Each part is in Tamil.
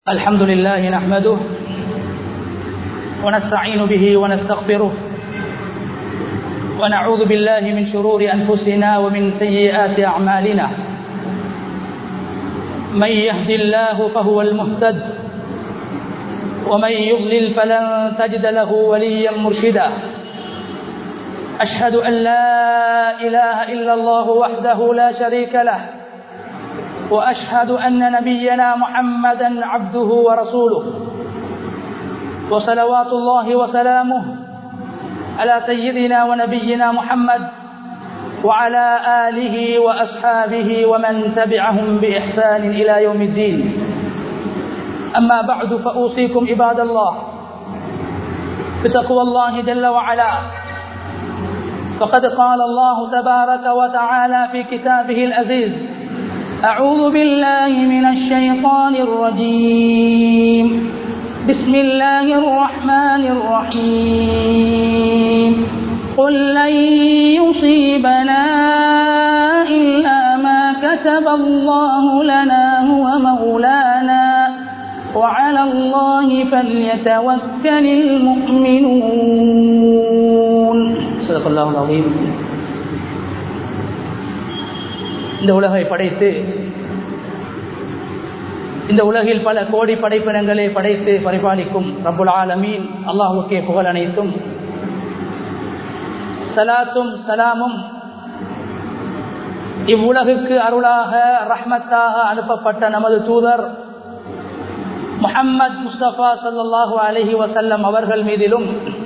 الحمد لله نحمده ونستعين به ونستغفره ونعوذ بالله من شرور أنفسنا ومن سيئات أعمالنا من يهد الله فهو المهتد ومن يضلل فلن تجد له وليا مرشدا أشهد أن لا إله إلا الله وحده لا شريك له وأشهد أن نبينا محمدا عبده ورسوله وصلوات الله وسلامه على سيدنا ونبينا محمد وعلى آله وأصحابه ومن تبعهم بإحسان إلى يوم الدين أما بعد فأوصيكم عباد الله بتقوى الله جل وعلا فقد قال الله تبارك وتعالى في كتابه العزيز أعوذ بالله من الشيطان الرجيم بسم الله الرحمن الرحيم قل لن يصيبنا إلا ما كتب الله لنا هو مولانا وعلى الله فليتوكل المؤمنون صدق الله العظيم இந்த உலகை படைத்து இந்த உலகில் பல கோடி படைப்பினங்களை படைத்து பரிபாலிக்கும் ரபுல் ஆலமீன் அல்லாஹுக்கே புகழ் அனைத்தும் சலாத்தும் சலாமும் இவ்வுலகுக்கு அருளாக ரஹ்மத்தாக அனுப்பப்பட்ட நமது தூதர் முஹம்மது முஸ்தபா சல்லாஹூ அலஹி வசல்லம் அவர்கள் மீதிலும்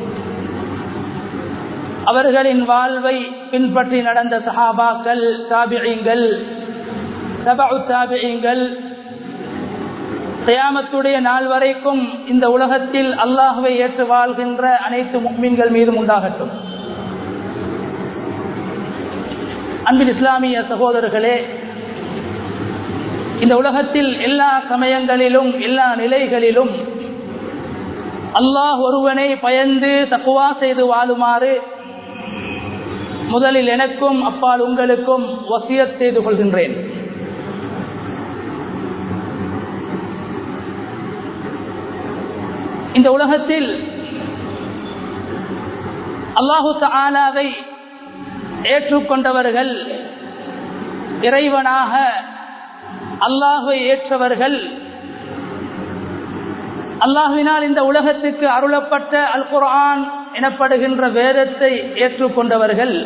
அவர்களின் வாழ்வை பின்பற்றி நடந்த சஹாபாக்கள் தாபியங்கள் தபு தாபியங்கள் கயாமத்துடைய நாள் வரைக்கும் இந்த உலகத்தில் அல்லாஹுவை ஏற்று வாழ்கின்ற அனைத்து முக்மீன்கள் மீதும் உண்டாகட்டும் அன்பின் இஸ்லாமிய சகோதரர்களே இந்த உலகத்தில் எல்லா சமயங்களிலும் எல்லா நிலைகளிலும் அல்லாஹ் ஒருவனை பயந்து தக்குவா செய்து வாழுமாறு முதலில் எனக்கும் அப்பால் உங்களுக்கும் வசியத் செய்து கொள்கின்றேன் இந்த உலகத்தில் அல்லாஹு தாலாவை ஏற்றுக்கொண்டவர்கள் இறைவனாக அல்லாஹுவை ஏற்றவர்கள் அல்லாஹுவினால் இந்த உலகத்துக்கு அருளப்பட்ட அல் குர்ஆன் எனப்படுகின்ற வேதத்தை ஏற்றுக்கொண்டவர்கள்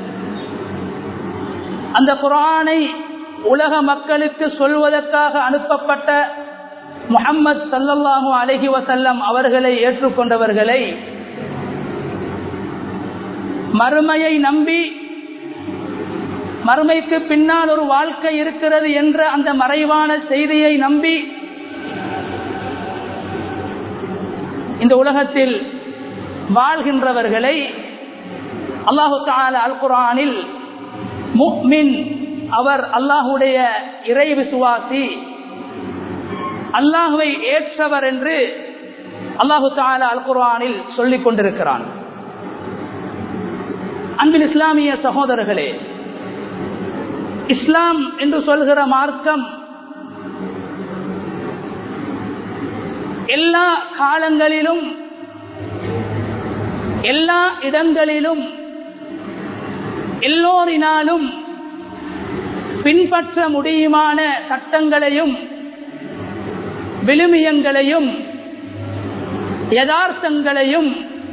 அந்த குரானை உலக மக்களுக்கு சொல்வதற்காக அனுப்பப்பட்ட முகம்மது சல்லல்லாஹூ அலஹி வசல்லம் அவர்களை ஏற்றுக்கொண்டவர்களை மறுமையை நம்பி மறுமைக்கு பின்னால் ஒரு வாழ்க்கை இருக்கிறது என்ற அந்த மறைவான செய்தியை நம்பி இந்த உலகத்தில் வாழ்கின்றவர்களை அல்லாஹு தால அல் குரானில் முக்மின் அவர் அல்லாஹுடைய இறை விசுவாசி அல்லாஹுவை ஏற்றவர் என்று அல்லாஹு தால அல் குர்ஆனில் சொல்லிக் கொண்டிருக்கிறான் அன்பில் இஸ்லாமிய சகோதரர்களே இஸ்லாம் என்று சொல்கிற மார்க்கம் எல்லா காலங்களிலும் எல்லா இடங்களிலும் எல்லோரினாலும் பின்பற்ற முடியுமான சட்டங்களையும் விழுமியங்களையும் யதார்த்தங்களையும்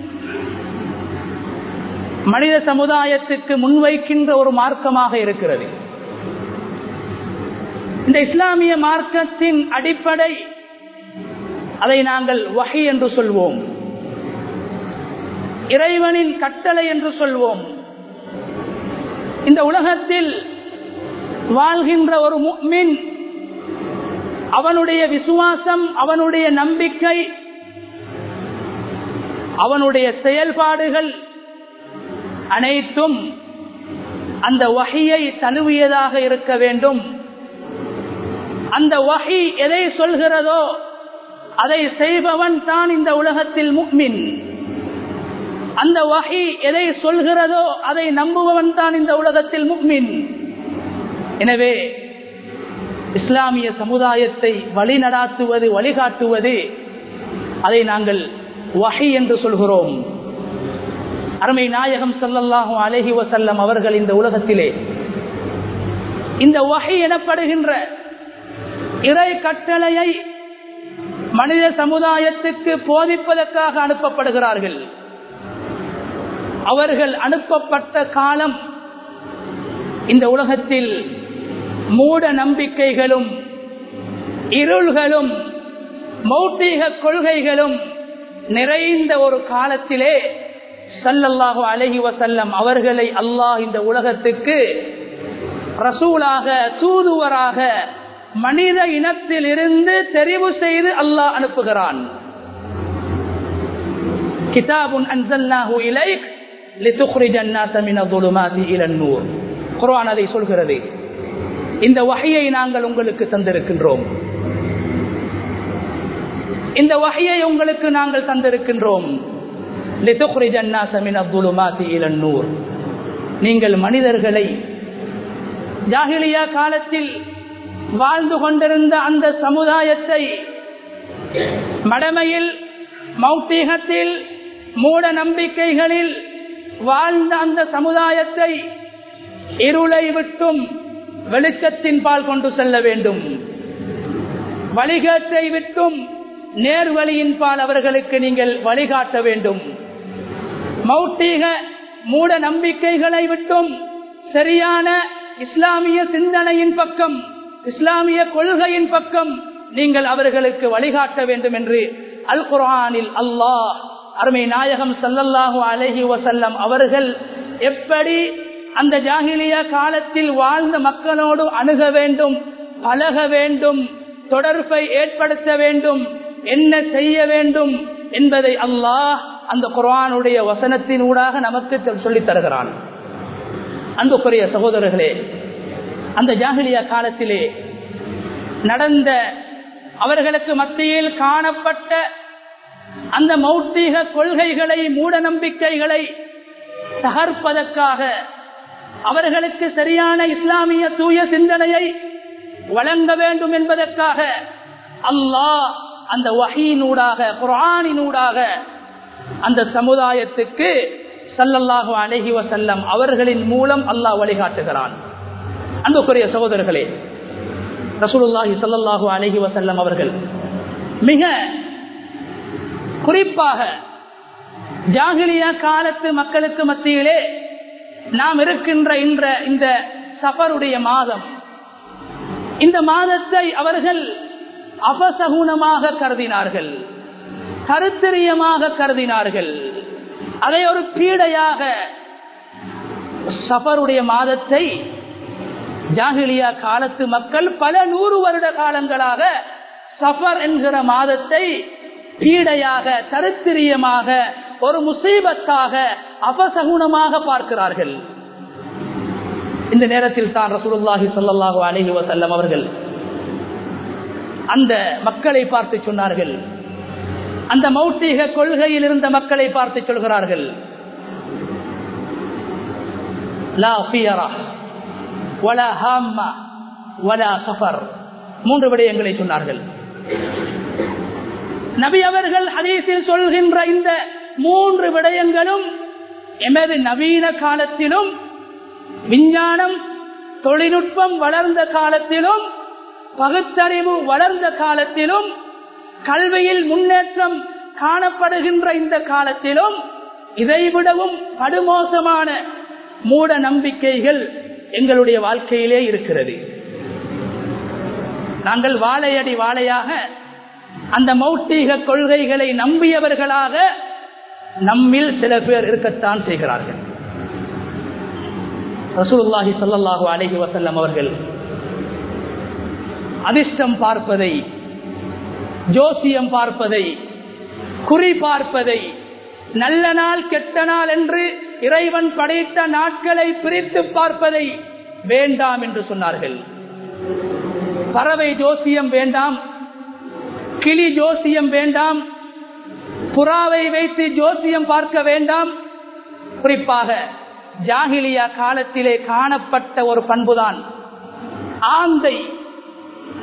மனித சமுதாயத்துக்கு முன்வைக்கின்ற ஒரு மார்க்கமாக இருக்கிறது இந்த இஸ்லாமிய மார்க்கத்தின் அடிப்படை அதை நாங்கள் வகை என்று சொல்வோம் இறைவனின் கட்டளை என்று சொல்வோம் இந்த உலகத்தில் வாழ்கின்ற ஒரு முக்மின் அவனுடைய விசுவாசம் அவனுடைய நம்பிக்கை அவனுடைய செயல்பாடுகள் அனைத்தும் அந்த வகையை தழுவியதாக இருக்க வேண்டும் அந்த வகை எதை சொல்கிறதோ அதை செய்பவன் தான் இந்த உலகத்தில் முக்மின் அந்த வகை எதை சொல்கிறதோ அதை நம்புபவன் தான் இந்த உலகத்தில் முக்மின் எனவே இஸ்லாமிய சமுதாயத்தை வழிநடாத்துவது வழிகாட்டுவது அதை நாங்கள் வகை என்று சொல்கிறோம் அருமை நாயகம் சல்லல்லாஹும் அலஹி வசல்லம் அவர்கள் இந்த உலகத்திலே இந்த வகை எனப்படுகின்ற இறை கட்டளையை மனித சமுதாயத்துக்கு போதிப்பதற்காக அனுப்பப்படுகிறார்கள் அவர்கள் அனுப்பப்பட்ட காலம் இந்த உலகத்தில் மூட நம்பிக்கைகளும் இருள்களும் மௌட்டிக கொள்கைகளும் நிறைந்த ஒரு காலத்திலே சல்லல்லாஹு அலஹி வசல்லம் அவர்களை அல்லாஹ் இந்த உலகத்துக்கு ரசூலாக தூதுவராக மனித இனத்தில் இருந்து தெரிவு செய்து அல்லாஹ் அனுப்புகிறான் கிதாபுன் அன்சல்னாஹு இலைக் லிதுக்ரிஜ الناس من الظلمات الى النور குர்ஆன் அதை சொல்கிறது இந்த வகையை நாங்கள் உங்களுக்கு தந்திருக்கின்றோம் இந்த வகையை உங்களுக்கு நாங்கள் தந்திருக்கின்றோம் லிதுக்ரிஜ الناس من الظلمات الى النور நீங்கள் மனிதர்களை ஜாகிலியா காலத்தில் வாழ்ந்து கொண்டிருந்த அந்த சமுதாயத்தை மடமையில் மௌத்தீகத்தில் மூட நம்பிக்கைகளில் வாழ்ந்த அந்த சமுதாயத்தை இருளை விட்டும் வெளிச்சத்தின் பால் கொண்டு செல்ல வேண்டும் வழிகாட்டை விட்டும் நேர்வழியின் பால் அவர்களுக்கு நீங்கள் வழிகாட்ட வேண்டும் மௌட்டீக மூட நம்பிக்கைகளை விட்டும் சரியான இஸ்லாமிய சிந்தனையின் பக்கம் இஸ்லாமிய கொள்கையின் பக்கம் நீங்கள் அவர்களுக்கு வழிகாட்ட வேண்டும் என்று அல் குரானில் அல்லாஹ் அருமை நாயகம் சல்லல்லாஹு அலஹி வசல்லம் அவர்கள் எப்படி அந்த ஜாகிலியா காலத்தில் வாழ்ந்த மக்களோடு அணுக வேண்டும் பழக வேண்டும் தொடர்பை ஏற்படுத்த வேண்டும் என்ன செய்ய வேண்டும் என்பதை அல்லாஹ் அந்த குரானுடைய வசனத்தின் ஊடாக நமக்கு சொல்லித் தருகிறான் அன்புக்குரிய சகோதரர்களே அந்த ஜாகிலியா காலத்திலே நடந்த அவர்களுக்கு மத்தியில் காணப்பட்ட அந்த மௌட்டிக கொள்கைகளை மூட நம்பிக்கைகளை தகர்ப்பதற்காக அவர்களுக்கு சரியான இஸ்லாமிய தூய சிந்தனையை வழங்க வேண்டும் என்பதற்காக அல்லாஹ் அந்த வகையினூடாக குரானினூடாக அந்த சமுதாயத்துக்கு சல்லல்லாஹு அலஹி வசல்லம் அவர்களின் மூலம் அல்லாஹ் வழிகாட்டுகிறான் அன்புக்குரிய சகோதரர்களே ரசூலுல்லாஹி சல்லாஹூ அலஹி வசல்லம் அவர்கள் மிக குறிப்பாக ஜாகிலியா காலத்து மக்களுக்கு மத்தியிலே நாம் இருக்கின்ற இன்ற இந்த சஃபருடைய மாதம் இந்த மாதத்தை அவர்கள் அபசகுணமாக கருதினார்கள் கருத்தரியமாக கருதினார்கள் அதை ஒரு பீடையாக சஃபருடைய மாதத்தை ஜாகிலியா காலத்து மக்கள் பல நூறு வருட காலங்களாக சஃபர் என்கிற மாதத்தை பீடையாக தருத்திரியமாக ஒரு முசீபத்தாக அபசகுணமாக பார்க்கிறார்கள் இந்த நேரத்தில் தான் ரசூலுல்லாஹி சொல்லல்லாஹு அலஹி வசல்லம் அவர்கள் அந்த மக்களை பார்த்து சொன்னார்கள் அந்த மௌட்டிக கொள்கையில் இருந்த மக்களை பார்த்து சொல்கிறார்கள் லா ஃபியரா வலா ஹாம்மா வலா சஃபர் மூன்று விடயங்களை சொன்னார்கள் நபி அவர்கள் ஹதீஸில் சொல்கின்ற இந்த மூன்று விடயங்களும் எமது நவீன காலத்திலும் விஞ்ஞானம் தொழில்நுட்பம் வளர்ந்த காலத்திலும் பகுத்தறிவு வளர்ந்த காலத்திலும் கல்வியில் முன்னேற்றம் காணப்படுகின்ற இந்த காலத்திலும் இதைவிடவும் படுமோசமான மூட நம்பிக்கைகள் எங்களுடைய வாழ்க்கையிலே இருக்கிறது நாங்கள் வாழையடி வாழையாக அந்த மௌட்டீக கொள்கைகளை நம்பியவர்களாக நம்மில் சில பேர் இருக்கத்தான் செய்கிறார்கள் ரசூலுல்லாஹி சொல்லல்லாஹு அலஹி வசல்லம் அவர்கள் அதிர்ஷ்டம் பார்ப்பதை ஜோசியம் பார்ப்பதை குறி பார்ப்பதை நல்ல நாள் கெட்ட நாள் என்று இறைவன் படைத்த நாட்களை பிரித்து பார்ப்பதை வேண்டாம் என்று சொன்னார்கள் பறவை ஜோசியம் வேண்டாம் கிளி ஜோசியம் வேண்டாம் புறாவை வைத்து ஜோசியம் பார்க்க வேண்டாம் குறிப்பாக ஜாகிலியா காலத்திலே காணப்பட்ட ஒரு பண்புதான் ஆந்தை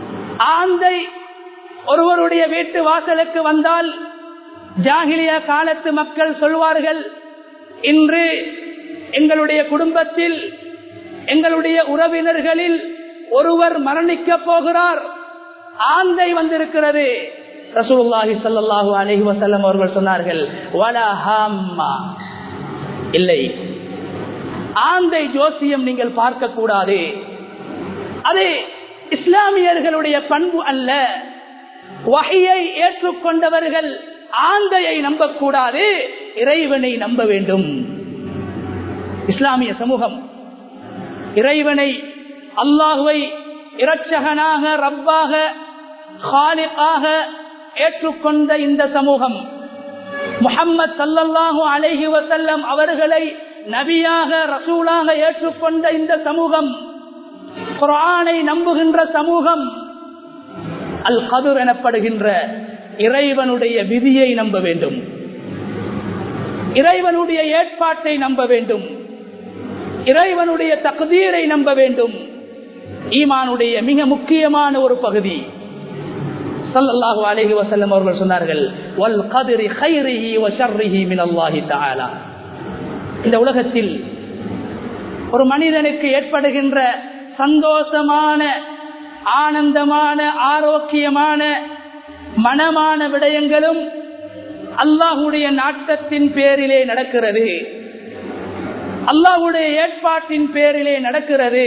ஆந்தை ஒருவருடைய வீட்டு வாசலுக்கு வந்தால் ஜாகிலியா காலத்து மக்கள் சொல்வார்கள் இன்று எங்களுடைய குடும்பத்தில் எங்களுடைய உறவினர்களில் ஒருவர் மரணிக்க போகிறார் ஆந்தை வந்திருக்கிறது ரசூலுல்லாஹி ஸல்லல்லாஹு அலைஹி வஸல்லம் அவர்கள் சொன்னார்கள் வலா ஹாம்மா இல்லை ஆந்தை ஜோசியம் நீங்கள் பார்க்க கூடாது அது இஸ்லாமியர்களுடைய பண்பு அல்ல வகையை ஏற்றுக்கொண்டவர்கள் ஆந்தையை நம்பக்கூடாது இறைவனை நம்ப வேண்டும் இஸ்லாமிய சமூகம் இறைவனை அல்லாஹுவை இரட்சகனாக ரப்பாக ஹாலிகாக ஏற்றுக்கொண்ட இந்த சமூகம் முகம்மது சல்லல்லாஹு அலைஹி வசல்லம் அவர்களை நபியாக ரசூலாக ஏற்றுக்கொண்ட இந்த சமூகம் குரானை நம்புகின்ற சமூகம் அல் கதுர் எனப்படுகின்ற இறைவனுடைய விதியை நம்ப வேண்டும் இறைவனுடைய ஏற்பாட்டை நம்ப வேண்டும் இறைவனுடைய தகுதீரை நம்ப வேண்டும் ஈமானுடைய மிக முக்கியமான ஒரு பகுதி சல்லல்லாஹு அலைஹி வஸல்லம் அவர்கள் சொன்னார்கள் வல் கதிரி கைரிஹி வ ஷர்ரிஹி மினல்லாஹி தஆலா இந்த உலகத்தில் ஒரு மனிதனுக்கு ஏற்படுகின்ற சந்தோஷமான ஆனந்தமான ஆரோக்கியமான மனமான விடயங்களும் அல்லாஹுடைய நாட்டத்தின் பேரிலே நடக்கிறது அல்லாஹுடைய ஏற்பாட்டின் பேரிலே நடக்கிறது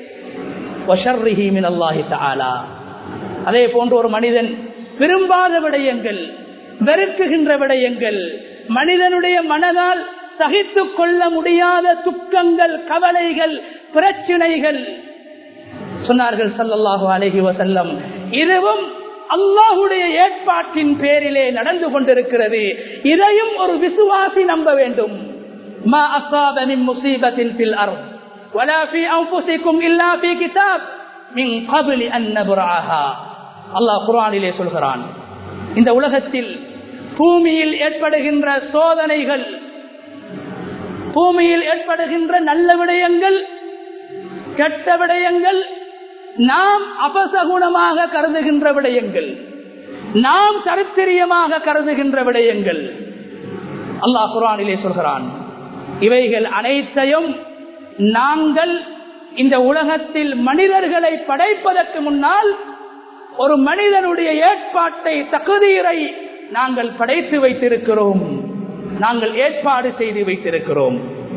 அதே போன்ற ஒரு மனிதன் விரும்பாத விடயங்கள் வெறுக்குகின்ற விடயங்கள் மனிதனுடைய மனதால் சகித்துக் கொள்ள முடியாத துக்கங்கள் கவலைகள் பிரச்சினைகள் சொன்னார்கள் சல்லல்லாஹு அலஹி வசல்லம் இதுவும் அல்லாஹுடைய ஏற்பாட்டின் பேரிலே நடந்து கொண்டிருக்கிறது இதையும் ஒரு விசுவாசி நம்ப வேண்டும் ما أصاب من مصيبة في الأرض ولا في أنفسكم إلا في كتاب من قبل أن نبرعها الله قرآن சொல்கிறான் இந்த உலகத்தில் பூமியில் ஏற்படுகின்ற சோதனைகள் பூமியில் ஏற்படுகின்ற நல்ல விடயங்கள் கெட்ட விடயங்கள் நாம் அபசகுணமாக கருதுகின்ற விடயங்கள் நாம் சரித்திரியமாக கருதுகின்ற விடயங்கள் அல்லாஹ் குரானிலே சொல்கிறான் இவைகள் அனைத்தையும் நாங்கள் இந்த உலகத்தில் மனிதர்களை படைப்பதற்கு முன்னால் ஒரு மனிதனுடைய ஏற்பாட்டை தகுதியரை நாங்கள் படைத்து வைத்திருக்கிறோம் நாங்கள் ஏற்பாடு செய்து வைத்திருக்கிறோம்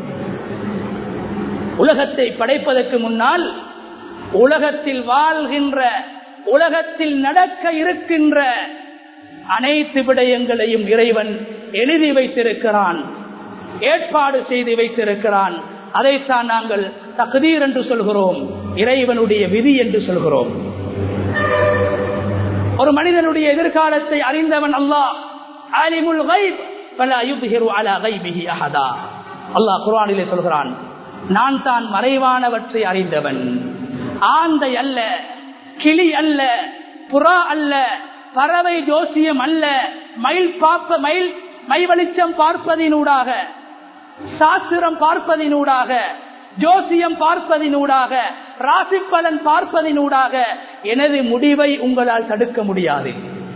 உலகத்தை படைப்பதற்கு முன்னால் உலகத்தில் வாழ்கின்ற உலகத்தில் நடக்க இருக்கின்ற அனைத்து விடயங்களையும் இறைவன் எழுதி வைத்திருக்கிறான் ஏற்பாடு செய்து வைத்திருக்கிறான் அதைத்தான் நாங்கள் தகுதீர் என்று சொல்கிறோம் இறைவனுடைய விதி என்று சொல்கிறோம் ஒரு மனிதனுடைய எதிர்காலத்தை அறிந்தவன் அல்லாஹ் அலிமுல் கைப் பல யுத்ஹிரு அலா கைபிஹி அஹதா அல்லாஹ் குர்ஆனிலே சொல்கிறான் நான் தான் மறைவானவற்றை அறிந்தவன் ஆந்தை அல்ல கிளி அல்ல புறா அல்ல பறவை ஜோசியம் அல்ல மயில் பார்ப்ப மயில் மை வெளிச்சம் பார்ப்பதினூடாக சாஸ்திரம் பார்ப்பதினூடாக ஜோசியம் பார்ப்பதினூடாக ராசி பலன் பார்ப்பதினூடாக எனது முடிவை உங்களால் தடுக்க முடியாது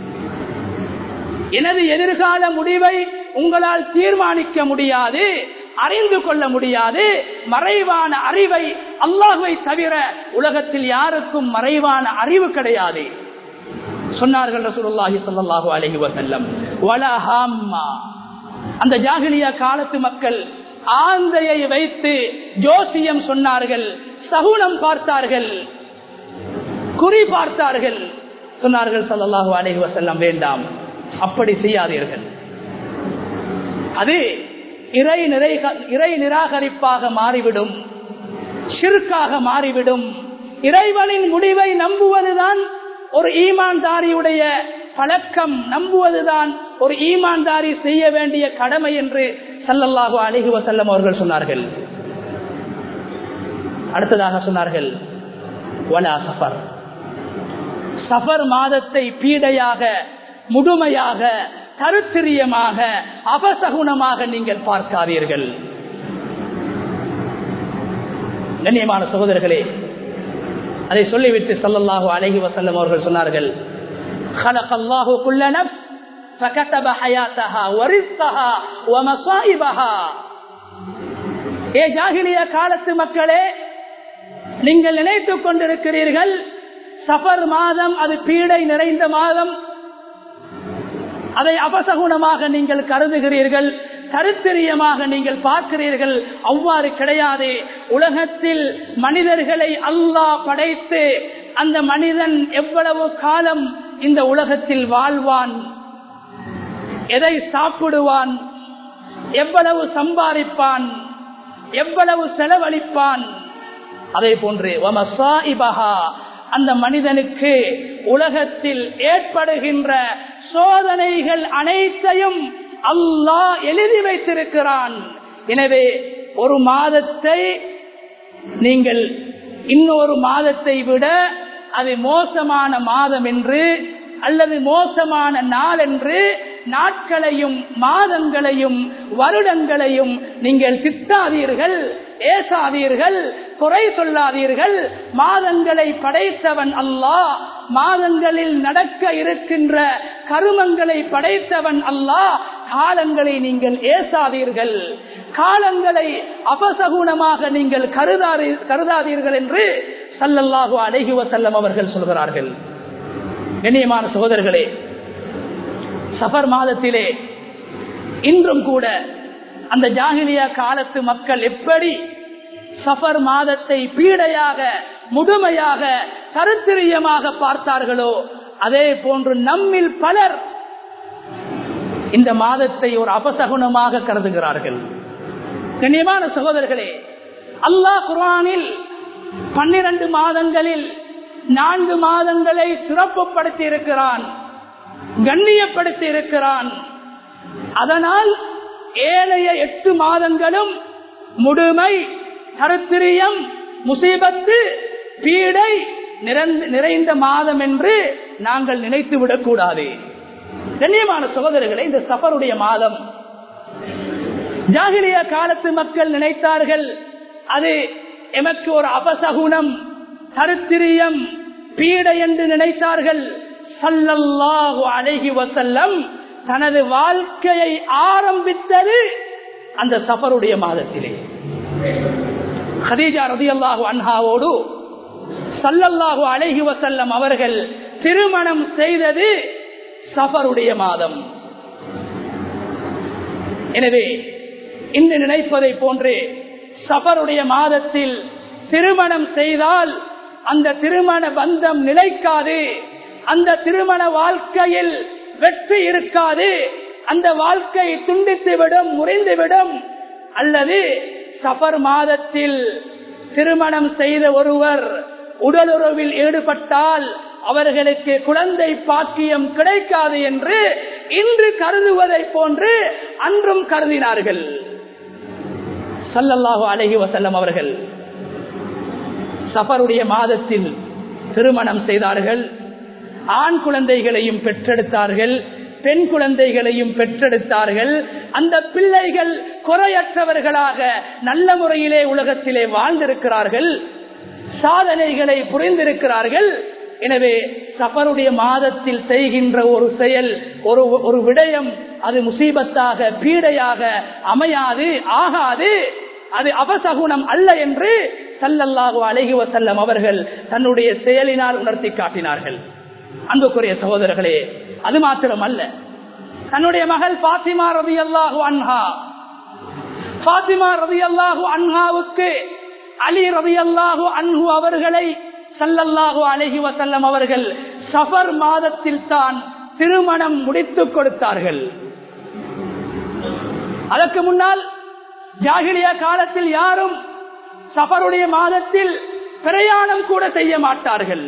எனது எதிர்கால முடிவை உங்களால் தீர்மானிக்க முடியாது அறிந்து கொள்ள முடியாது மறைவான அறிவை அல்லாஹுவை தவிர உலகத்தில் யாருக்கும் மறைவான அறிவு கிடையாது சொன்னார்கள் ரசூலுல்லாஹி ஸல்லல்லாஹு அலைஹி வஸல்லம் வலா ஹாம்மா அந்த ஜாகிலியா காலத்து மக்கள் ஆந்தையை வைத்து ஜோசியம் சொன்னார்கள் சகுனம் பார்த்தார்கள் குறி பார்த்தார்கள் சொன்னார்கள் ஸல்லல்லாஹு அலைஹி வஸல்லம் வேண்டாம் அப்படி செய்யாதீர்கள் அது இறை நிறை இறை நிராகரிப்பாக மாறிவிடும் ஷிர்காக மாறிவிடும் இறைவனின் முடிவை நம்புவதுதான் ஒரு ஈமான்தாரியுடைய பழக்கம் நம்புவதுதான் ஒரு ஈமான்தாரி செய்ய வேண்டிய கடமை என்று சல்லல்லாஹு அலிஹி வசல்லம் அவர்கள் சொன்னார்கள் அடுத்ததாக சொன்னார்கள் வலா சஃபர் சஃபர் மாதத்தை பீடையாக முழுமையாக கருத்திரியமாக அபசகுணமாக நீங்கள் பார்க்காதீர்கள் கண்ணியமான சகோதரர்களே அதை சொல்லிவிட்டு சல்லல்லாஹு அலைஹி வசல்லம் அவர்கள் சொன்னார்கள் خلق الله كل نفس فكتب حياتها ورزقها ومصائبها ஏ ஜாகிலிய காலத்து மக்களே நீங்கள் நினைத்துக் கொண்டிருக்கிறீர்கள் சஃபர் மாதம் அது பீடை நிறைந்த மாதம் அதை அபசகுணமாக நீங்கள் கருதுகிறீர்கள் கருத்தரியமாக நீங்கள் பார்க்கிறீர்கள் அவ்வாறு கிடையாது உலகத்தில் மனிதர்களை அல்லாஹ் படைத்து அந்த மனிதன் எவ்வளவு காலம் இந்த உலகத்தில் வாழ்வான் எதை சாப்பிடுவான் எவ்வளவு சம்பாதிப்பான் எவ்வளவு செலவழிப்பான் அதே போன்று அந்த மனிதனுக்கு உலகத்தில் ஏற்படுகின்ற சோதனைகள் அனைத்தையும் அல்லாஹ் எழுதி வைத்திருக்கிறான் எனவே ஒரு மாதத்தை நீங்கள் இன்னொரு மாதத்தை விட அது மோசமான மாதம் என்று அல்லது மோசமான நாள் என்று நாட்களையும் மாதங்களையும் வருடங்களையும் நீங்கள் திட்டாதீர்கள் ஏசாதீர்கள் குறை சொல்லாதீர்கள் மாதங்களை படைத்தவன் அல்லாஹ் மாதங்களில் நடக்க இருக்கின்ற கருமங்களை படைத்தவன் அல்லாஹ் காலங்களை நீங்கள் ஏசாதீர்கள் காலங்களை அபசகுணமாக நீங்கள் கருதாரி கருதாதீர்கள் என்று சல்லல்லாஹு அழகி வசல்லம் அவர்கள் சொல்கிறார்கள் கண்ணியமான சகோதரர்களே சஃபர் மாதத்திலே இன்றும் கூட அந்த ஜாகிலியா காலத்து மக்கள் எப்படி சஃபர் மாதத்தை பீடையாக முழுமையாக கருத்திரியமாக பார்த்தார்களோ அதே போன்று நம்மில் பலர் இந்த மாதத்தை ஒரு அபசகுணமாக கருதுகிறார்கள் கண்ணியமான சகோதரர்களே அல்லாஹ் குரானில் பன்னிரண்டு மாதங்களில் நான்கு மாதங்களை சிறப்புப்படுத்தி இருக்கிறான் கண்ணியப்படுத்தி இருக்கிறான் அதனால் ஏழைய எட்டு மாதங்களும் முழுமை கருத்திரியம் முசீபத்து பீடை நிறைந்த மாதம் என்று நாங்கள் நினைத்து விடக்கூடாது கண்ணியமான சகோதரர்களை இந்த சஃபருடைய மாதம் ஜாகிலிய காலத்து மக்கள் நினைத்தார்கள் அது எமக்கு ஒரு அபசகுணம் கருத்திரியம் பீடை என்று நினைத்தார்கள் சல்லல்லாஹு அழகி வசல்லம் தனது வாழ்க்கையை ஆரம்பித்தது அந்த சஃபருடைய மாதத்திலே ஹதீஜா ரதி அல்லாஹு அன்ஹாவோடு சல்லல்லாஹு அழகி வசல்லம் அவர்கள் திருமணம் செய்தது சஃபருடைய மாதம் எனவே இன்று நினைப்பதை போன்று சஃபருடைய மாதத்தில் திருமணம் செய்தால் அந்த திருமண பந்தம் நிலைக்காது அந்த திருமண வாழ்க்கையில் வெற்றி இருக்காது அந்த வாழ்க்கை துண்டித்துவிடும் முறிந்துவிடும் அல்லது சஃபர் மாதத்தில் திருமணம் செய்த ஒருவர் உடலுறவில் ஈடுபட்டால் அவர்களுக்கு குழந்தை பாக்கியம் கிடைக்காது என்று இன்று கருதுவதை போன்று அன்றும் கருதினார்கள் சல்லல்லாஹு அலஹி வசல்லம் அவர்கள் சஃபருடைய மாதத்தில் திருமணம் செய்தார்கள் ஆண் குழந்தைகளையும் பெற்றெடுத்தார்கள் பெண் குழந்தைகளையும் பெற்றெடுத்தார்கள் அந்த பிள்ளைகள் குறையற்றவர்களாக நல்ல முறையிலே உலகத்திலே வாழ்ந்திருக்கிறார்கள் சாதனைகளை புரிந்திருக்கிறார்கள் எனவே சஃபருடைய மாதத்தில் செய்கின்ற ஒரு செயல் ஒரு ஒரு விடயம் அது முசீபத்தாக பீடையாக அமையாது ஆகாது அது அபசகுணம் அல்ல என்று சல்லல்லாஹு அழகி வசல்லம் அவர்கள் தன்னுடைய செயலினால் உணர்த்தி காட்டினார்கள் அன்புக்குரிய சகோதரர்களே அது மாத்திரம் அல்ல தன்னுடைய மகள் பாத்திமா ரவி அல்லாஹு அன்ஹா பாத்திமா ரவி அல்லாஹு அன்ஹாவுக்கு அலி ரவி அல்லாஹு அன்ஹு அவர்களை சல்லல்லாஹு அலஹி வசல்லம் அவர்கள் சஃபர் மாதத்தில் தான் திருமணம் முடித்துக் கொடுத்தார்கள் அதற்கு முன்னால் ஜாகிலிய காலத்தில் யாரும் சஃபருடைய மாதத்தில் பிரயாணம் கூட செய்ய மாட்டார்கள்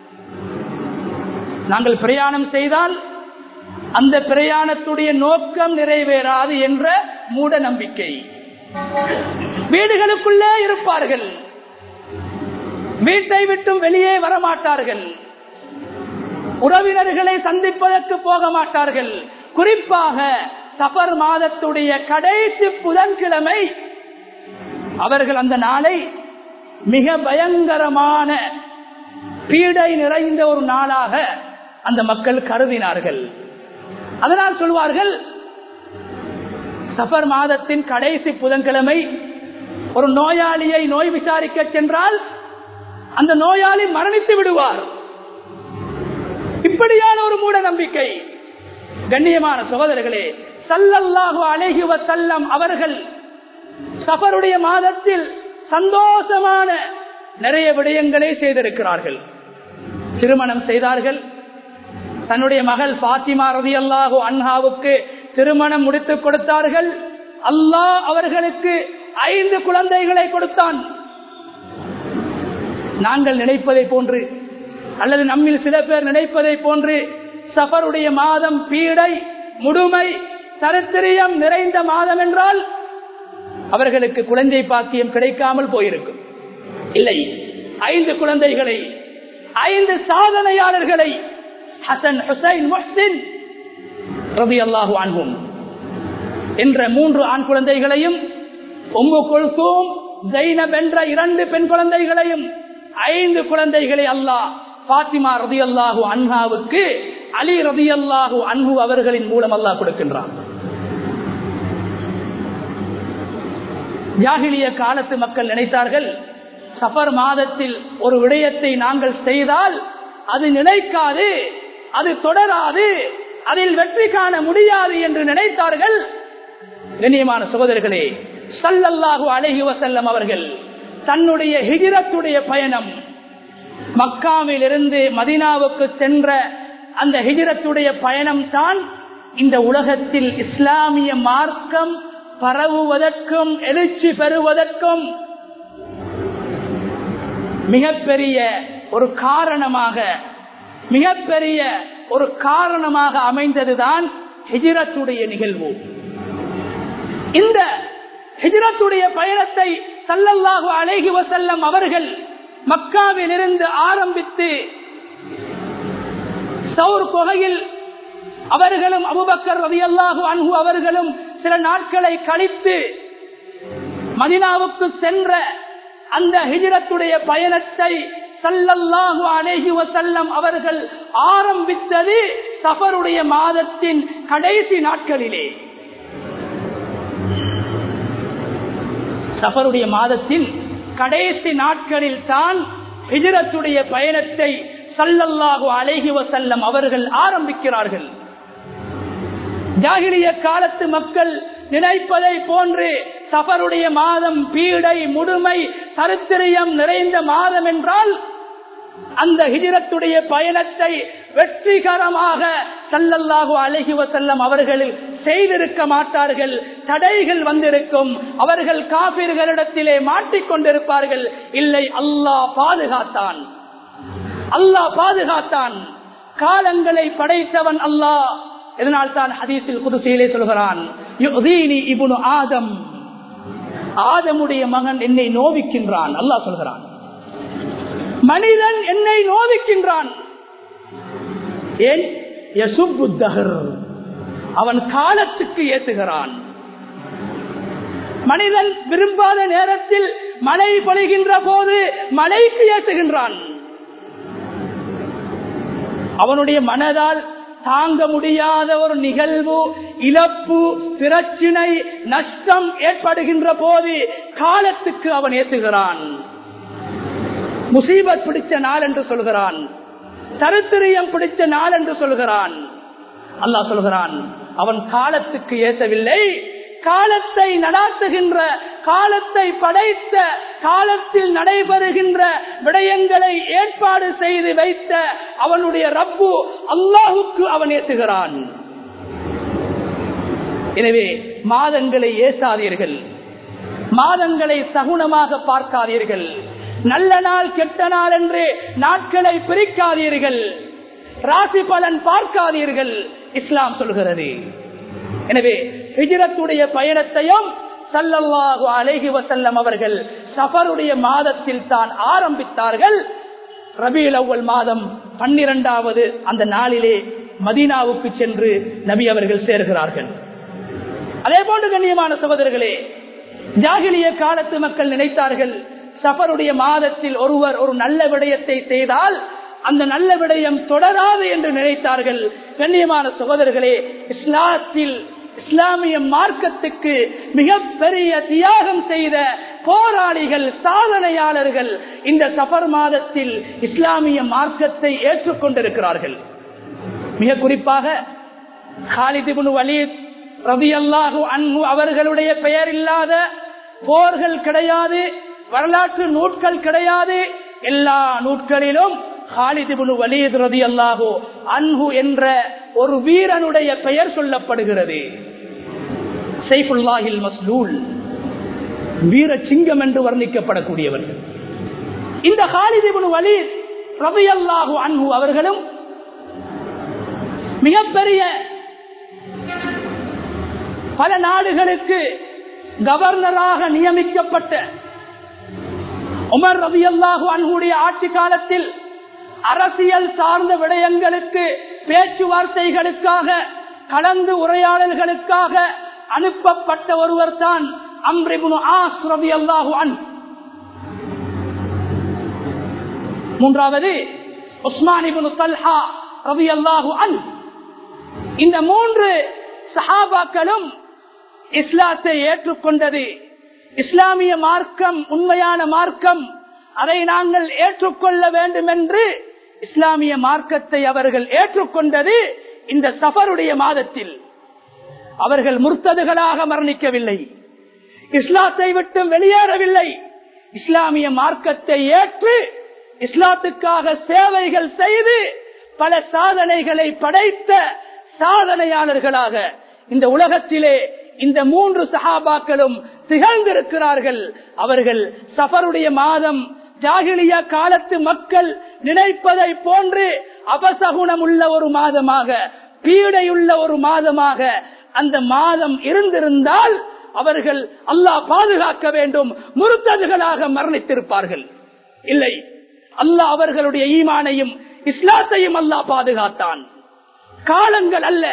நாங்கள் பிரயாணம் செய்தால் அந்த பிரயாணத்துடைய நோக்கம் நிறைவேறாது என்ற மூட நம்பிக்கை வீடுகளுக்குள்ளே இருப்பார்கள் வீட்டை விட்டும் வெளியே வரமாட்டார்கள் உறவினர்களை சந்திப்பதற்கு போக மாட்டார்கள் குறிப்பாக சபர் மாதத்துடைய கடைசி புதன்கிழமை அவர்கள் அந்த நாளை மிக பயங்கரமான பீடை நிறைந்த ஒரு நாளாக அந்த மக்கள் கருதினார்கள் அதனால் சொல்வார்கள் சஃபர் மாதத்தின் கடைசி புதன்கிழமை ஒரு நோயாளியை நோய் விசாரிக்க சென்றால் அந்த நோயாளி மரணித்து விடுவார் இப்படியான ஒரு மூட நம்பிக்கை கண்ணியமான சகோதரர்களே சல்லல்லாஹு அழகி வசல்லம் அவர்கள் சஃபருடைய மாதத்தில் சந்தோஷமான நிறைய விடயங்களை செய்திருக்கிறார்கள் திருமணம் செய்தார்கள் தன்னுடைய மகள் பாத்திமா ரதி அல்லாஹு அன்ஹாவுக்கு திருமணம் முடித்துக் கொடுத்தார்கள் அல்லாஹ் அவர்களுக்கு ஐந்து குழந்தைகளை கொடுத்தான் நாங்கள் நினைப்பதை போன்று அல்லது நம்மில் சில பேர் நினைப்பதை போன்று சஃபருடைய மாதம் பீடை முடுமை சரித்திரியம் நிறைந்த மாதம் என்றால் அவர்களுக்கு குழந்தை பாக்கியம் கிடைக்காமல் போயிருக்கும் இல்லை ஐந்து குழந்தைகளை ஐந்து சாதனையாளர்களை ஹசன் ஹுசைன் முஹ்சின் ரவி அல்லாஹு அன்பும் என்ற மூன்று ஆண் குழந்தைகளையும் உம்மு கொல்கூம் ஜைனப் என்ற இரண்டு பெண் குழந்தைகளையும் ஐந்து குழந்தைகளை அல்லாஹ் பாத்திமா ரதி அல்லாஹு அன்ஹாவுக்கு அலி ரதி அல்லாஹு அன்ஹு அவர்களின் மூலம் அல்லாஹ் கொடுக்கின்றான் ஜாகிலிய காலத்து மக்கள் நினைத்தார்கள் சஃபர் மாதத்தில் ஒரு விடயத்தை நாங்கள் செய்தால் அது நினைக்காது அது தொடராது அதில் வெற்றி காண முடியாது என்று நினைத்தார்கள் கண்ணியமான சகோதரர்களே சல்லல்லாஹு அழகி வசல்லம் அவர்கள் தன்னுடைய ஹிஜிரத்துடைய பயணம் மக்காவில் இருந்து மதினாவுக்கு சென்ற அந்த ஹிஜிரத்துடைய பயணம் தான் இந்த உலகத்தில் இஸ்லாமிய மார்க்கம் பரவுவதற்கும் எழுச்சி பெறுவதற்கும் மிகப்பெரிய ஒரு காரணமாக மிகப்பெரிய ஒரு காரணமாக அமைந்ததுதான் ஹிஜிரத்துடைய நிகழ்வு இந்த ஹிஜ்ரத்துடைய பயணத்தை சல்லல்லாஹு அலைஹி வசல்லம் அவர்கள் மக்காவில் இருந்து ஆரம்பித்து சவுர் குகையில் அவர்களும் அபுபக்கர் ரதியல்லாஹு அன்ஹு அவர்களும் சில நாட்களை கழித்து மதினாவுக்கு சென்ற அந்த ஹிஜ்ரத்துடைய பயணத்தை சல்லல்லாஹு அலைஹி வசல்லம் அவர்கள் ஆரம்பித்தது சஃபருடைய மாதத்தின் கடைசி நாட்களிலே சஃபருடைய மாதத்தின் கடைசி நாட்களில் தான் ஹிஜரத்துடைய பயணத்தை சல்லல்லாஹு அலைஹி வசல்லம் அவர்கள் ஆரம்பிக்கிறார்கள் ஜாகிலிய காலத்து மக்கள் நினைப்பதை போன்று சஃபருடைய மாதம் பீடை முடுமை சரித்திரியம் நிறைந்த மாதம் என்றால் அந்த ஹிஜரத்துடைய பயணத்தை வெற்றிகரமாக சல்லல்லாஹு அழகி வசல்லம் அவர்களில் செய்திருக்க மாட்டார்கள் தடைகள் வந்திருக்கும் அவர்கள் காபிர்களிடத்திலே மாட்டிக்கொண்டிருப்பார்கள் இல்லை அல்லாஹ் பாதுகாத்தான் அல்லாஹ் பாதுகாத்தான் காலங்களை படைத்தவன் அல்லாஹ் இதனால் தான் ஹதீஸில் குதிசையிலே சொல்கிறான் இபுனு ஆதம் ஆதமுடைய மகன் என்னை நோவிக்கின்றான் அல்லாஹ் சொல்கிறான் மனிதன் என்னை நோவிக்கின்றான் ஏன் அவன் காலத்துக்கு ஏற்றுகிறான் மனிதன் விரும்பாத நேரத்தில் மழை பொழிகின்ற போது மழைக்கு ஏற்றுகின்றான் அவனுடைய மனதால் தாங்க முடியாத ஒரு நிகழ்வு இழப்பு பிரச்சினை நஷ்டம் ஏற்படுகின்ற போது காலத்துக்கு அவன் ஏற்றுகிறான் முசீபத் பிடிச்ச நாள் என்று சொல்கிறான் தருத்திரியம் பிடிச்ச நாள் என்று சொல்கிறான் அல்லாஹ் சொல்கிறான் அவன் காலத்துக்கு ஏற்றவில்லை காலத்தை நடாத்துகின்ற காலத்தை படைத்த காலத்தில் நடைபெறுகின்ற விடயங்களை ஏற்பாடு செய்து வைத்த அவனுடைய ரப்பு அல்லாஹுக்கு அவன் ஏற்றுகிறான் எனவே மாதங்களை ஏசாதீர்கள் மாதங்களை சகுனமாக பார்க்காதீர்கள் நல்ல நாள் கெட்ட நாள் என்று நாட்களை பிரிக்காதீர்கள் ராசி பலன் பார்க்காதீர்கள் இஸ்லாம் சொல்கிறது எனவே ஹிஜரத்துடைய பயணத்தையும் சல்லல்லாஹு அலைஹி வசல்லம் அவர்கள் சஃபருடைய மாதத்தில் தான் ஆரம்பித்தார்கள் ரபியுல் அவ்வல் மாதம் பன்னிரண்டாவது அந்த நாளிலே மதீனாவுக்கு சென்று நபி அவர்கள் சேர்கிறார்கள் அதே போன்று கண்ணியமான சகோதரர்களே ஜாகிலிய காலத்து மக்கள் நினைத்தார்கள் சஃபருடைய மாதத்தில் ஒருவர் ஒரு நல்ல விடயத்தை செய்தால் அந்த நல்ல விடயம் தொடராது என்று நினைத்தார்கள் கண்ணியமான சகோதரர்களே இஸ்லாத்தில் இஸ்லாமிய மார்க்கத்துக்கு மிகப்பெரிய தியாகம் செய்த போராளிகள் சாதனையாளர்கள் இந்த சஃபர் மாதத்தில் இஸ்லாமிய மார்க்கத்தை ஏற்றுக்கொண்டிருக்கிறார்கள் மிக குறிப்பாக ஹாலிதிபுன் வலீத் ரவி அல்லாஹு அன்பு அவர்களுடைய பெயர் இல்லாத போர்கள் கிடையாது வரலாற்று நூட்கள் கிடையாது எல்லா நூட்களிலும் ஹாலிதிபுன் வலீத் ரதி அல்லாஹு அன்ஹு என்ற ஒரு வீரனுடைய பெயர் சொல்லப்படுகிறது சைஃபுல்லாஹில் மஸ்லூல் வீர சிங்கம் என்று வர்ணிக்கப்படக்கூடியவர்கள் இந்த ஹாலிதிபுன் வலீத் ரவி அல்லாஹு அன்ஹு அவர்களும் மிகப்பெரிய பல நாடுகளுக்கு கவர்னராக நியமிக்கப்பட்ட உமர் ரவி அல்லாஹு அன்ஹுடைய ஆட்சி காலத்தில் அரசியல் சார்ந்த விடயங்களுக்கு பேச்சுவார்த்தைகளுக்காக கலந்து உரையாடல்களுக்காக அனுப்பப்பட்ட ஒருவர் தான் அம்ரிபுனு ஆஸ் ரவி அல்லாஹு அன் மூன்றாவது உஸ்மானிபுனு தல்ஹா ரவி அல்லாஹு அன் இந்த மூன்று சஹாபாக்களும் இஸ்லாத்தை ஏற்றுக்கொண்டது இஸ்லாமிய மார்க்கம் உண்மையான மார்க்கம் அதை நாங்கள் ஏற்றுக்கொள்ள வேண்டும் என்று இஸ்லாமிய மார்க்கத்தை அவர்கள் ஏற்றுக்கொண்டது இந்த சஃபருடைய மாதத்தில் அவர்கள் முர்த்ததுகளாக மரணிக்கவில்லை இஸ்லாத்தை விட்டு வெளியேறவில்லை இஸ்லாமிய மார்க்கத்தை ஏற்று இஸ்லாத்துக்காக சேவைகள் செய்து பல சாதனைகளை படைத்த சாதனையாளர்களாக இந்த உலகத்திலே இந்த மூன்று சஹாபாக்களும் திகழ்ந்திருக்கிறார்கள் அவர்கள் சஃபருடைய மாதம் ஜாகிலியா காலத்து மக்கள் நினைப்பதை போன்று அபசகுணம் உள்ள ஒரு மாதமாக பீடையுள்ள ஒரு மாதமாக அந்த மாதம் இருந்திருந்தால் அவர்கள் அல்லாஹ் பாதுகாக்க வேண்டும் முருத்ததுகளாக மரணித்திருப்பார்கள் இல்லை அல்லாஹ் அவர்களுடைய ஈமானையும் இஸ்லாத்தையும் அல்லாஹ் பாதுகாத்தான் காலங்கள் அல்ல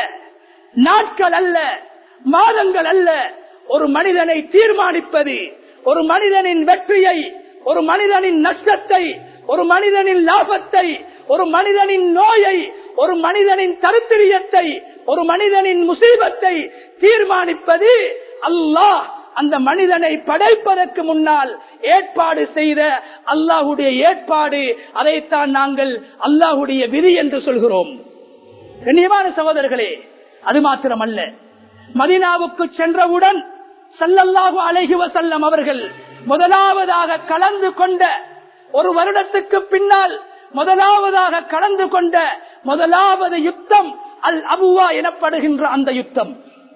நாட்கள் அல்ல மாதங்கள் அல்ல ஒரு மனிதனை தீர்மானிப்பது ஒரு மனிதனின் வெற்றியை ஒரு மனிதனின் நஷ்டத்தை ஒரு மனிதனின் லாபத்தை ஒரு மனிதனின் நோயை ஒரு மனிதனின் தருத்திரியத்தை ஒரு மனிதனின் முசீபத்தை தீர்மானிப்பது அல்லாஹ் அந்த மனிதனை படைப்பதற்கு முன்னால் ஏற்பாடு செய்த அல்லாஹுடைய ஏற்பாடு அதைத்தான் நாங்கள் அல்லாஹுடைய விதி என்று சொல்கிறோம் கண்ணியமான சகோதரர்களே அது மாத்திரமல்ல மதினாவுக்கு சென்றவுடன் சல்லல்லாஹு அலைஹி வசல்லம் அவர்கள் முதலாவதாக கலந்து கொண்ட ஒரு வருடத்துக்கு பின்னால் முதலாவதாக கலந்து கொண்ட முதலாவது யுத்தம் அல் அபுவா எனப்படுகின்ற அந்த யுத்தம்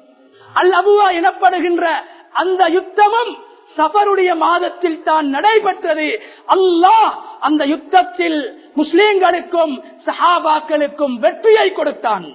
அல் அபுவா எனப்படுகின்ற அந்த யுத்தமும் சஃபருடைய மாதத்தில் தான் நடைபெற்றது அல்லாஹ் அந்த யுத்தத்தில் முஸ்லிம்களுக்கும் சஹாபாக்களுக்கும் வெற்றியை கொடுத்தான்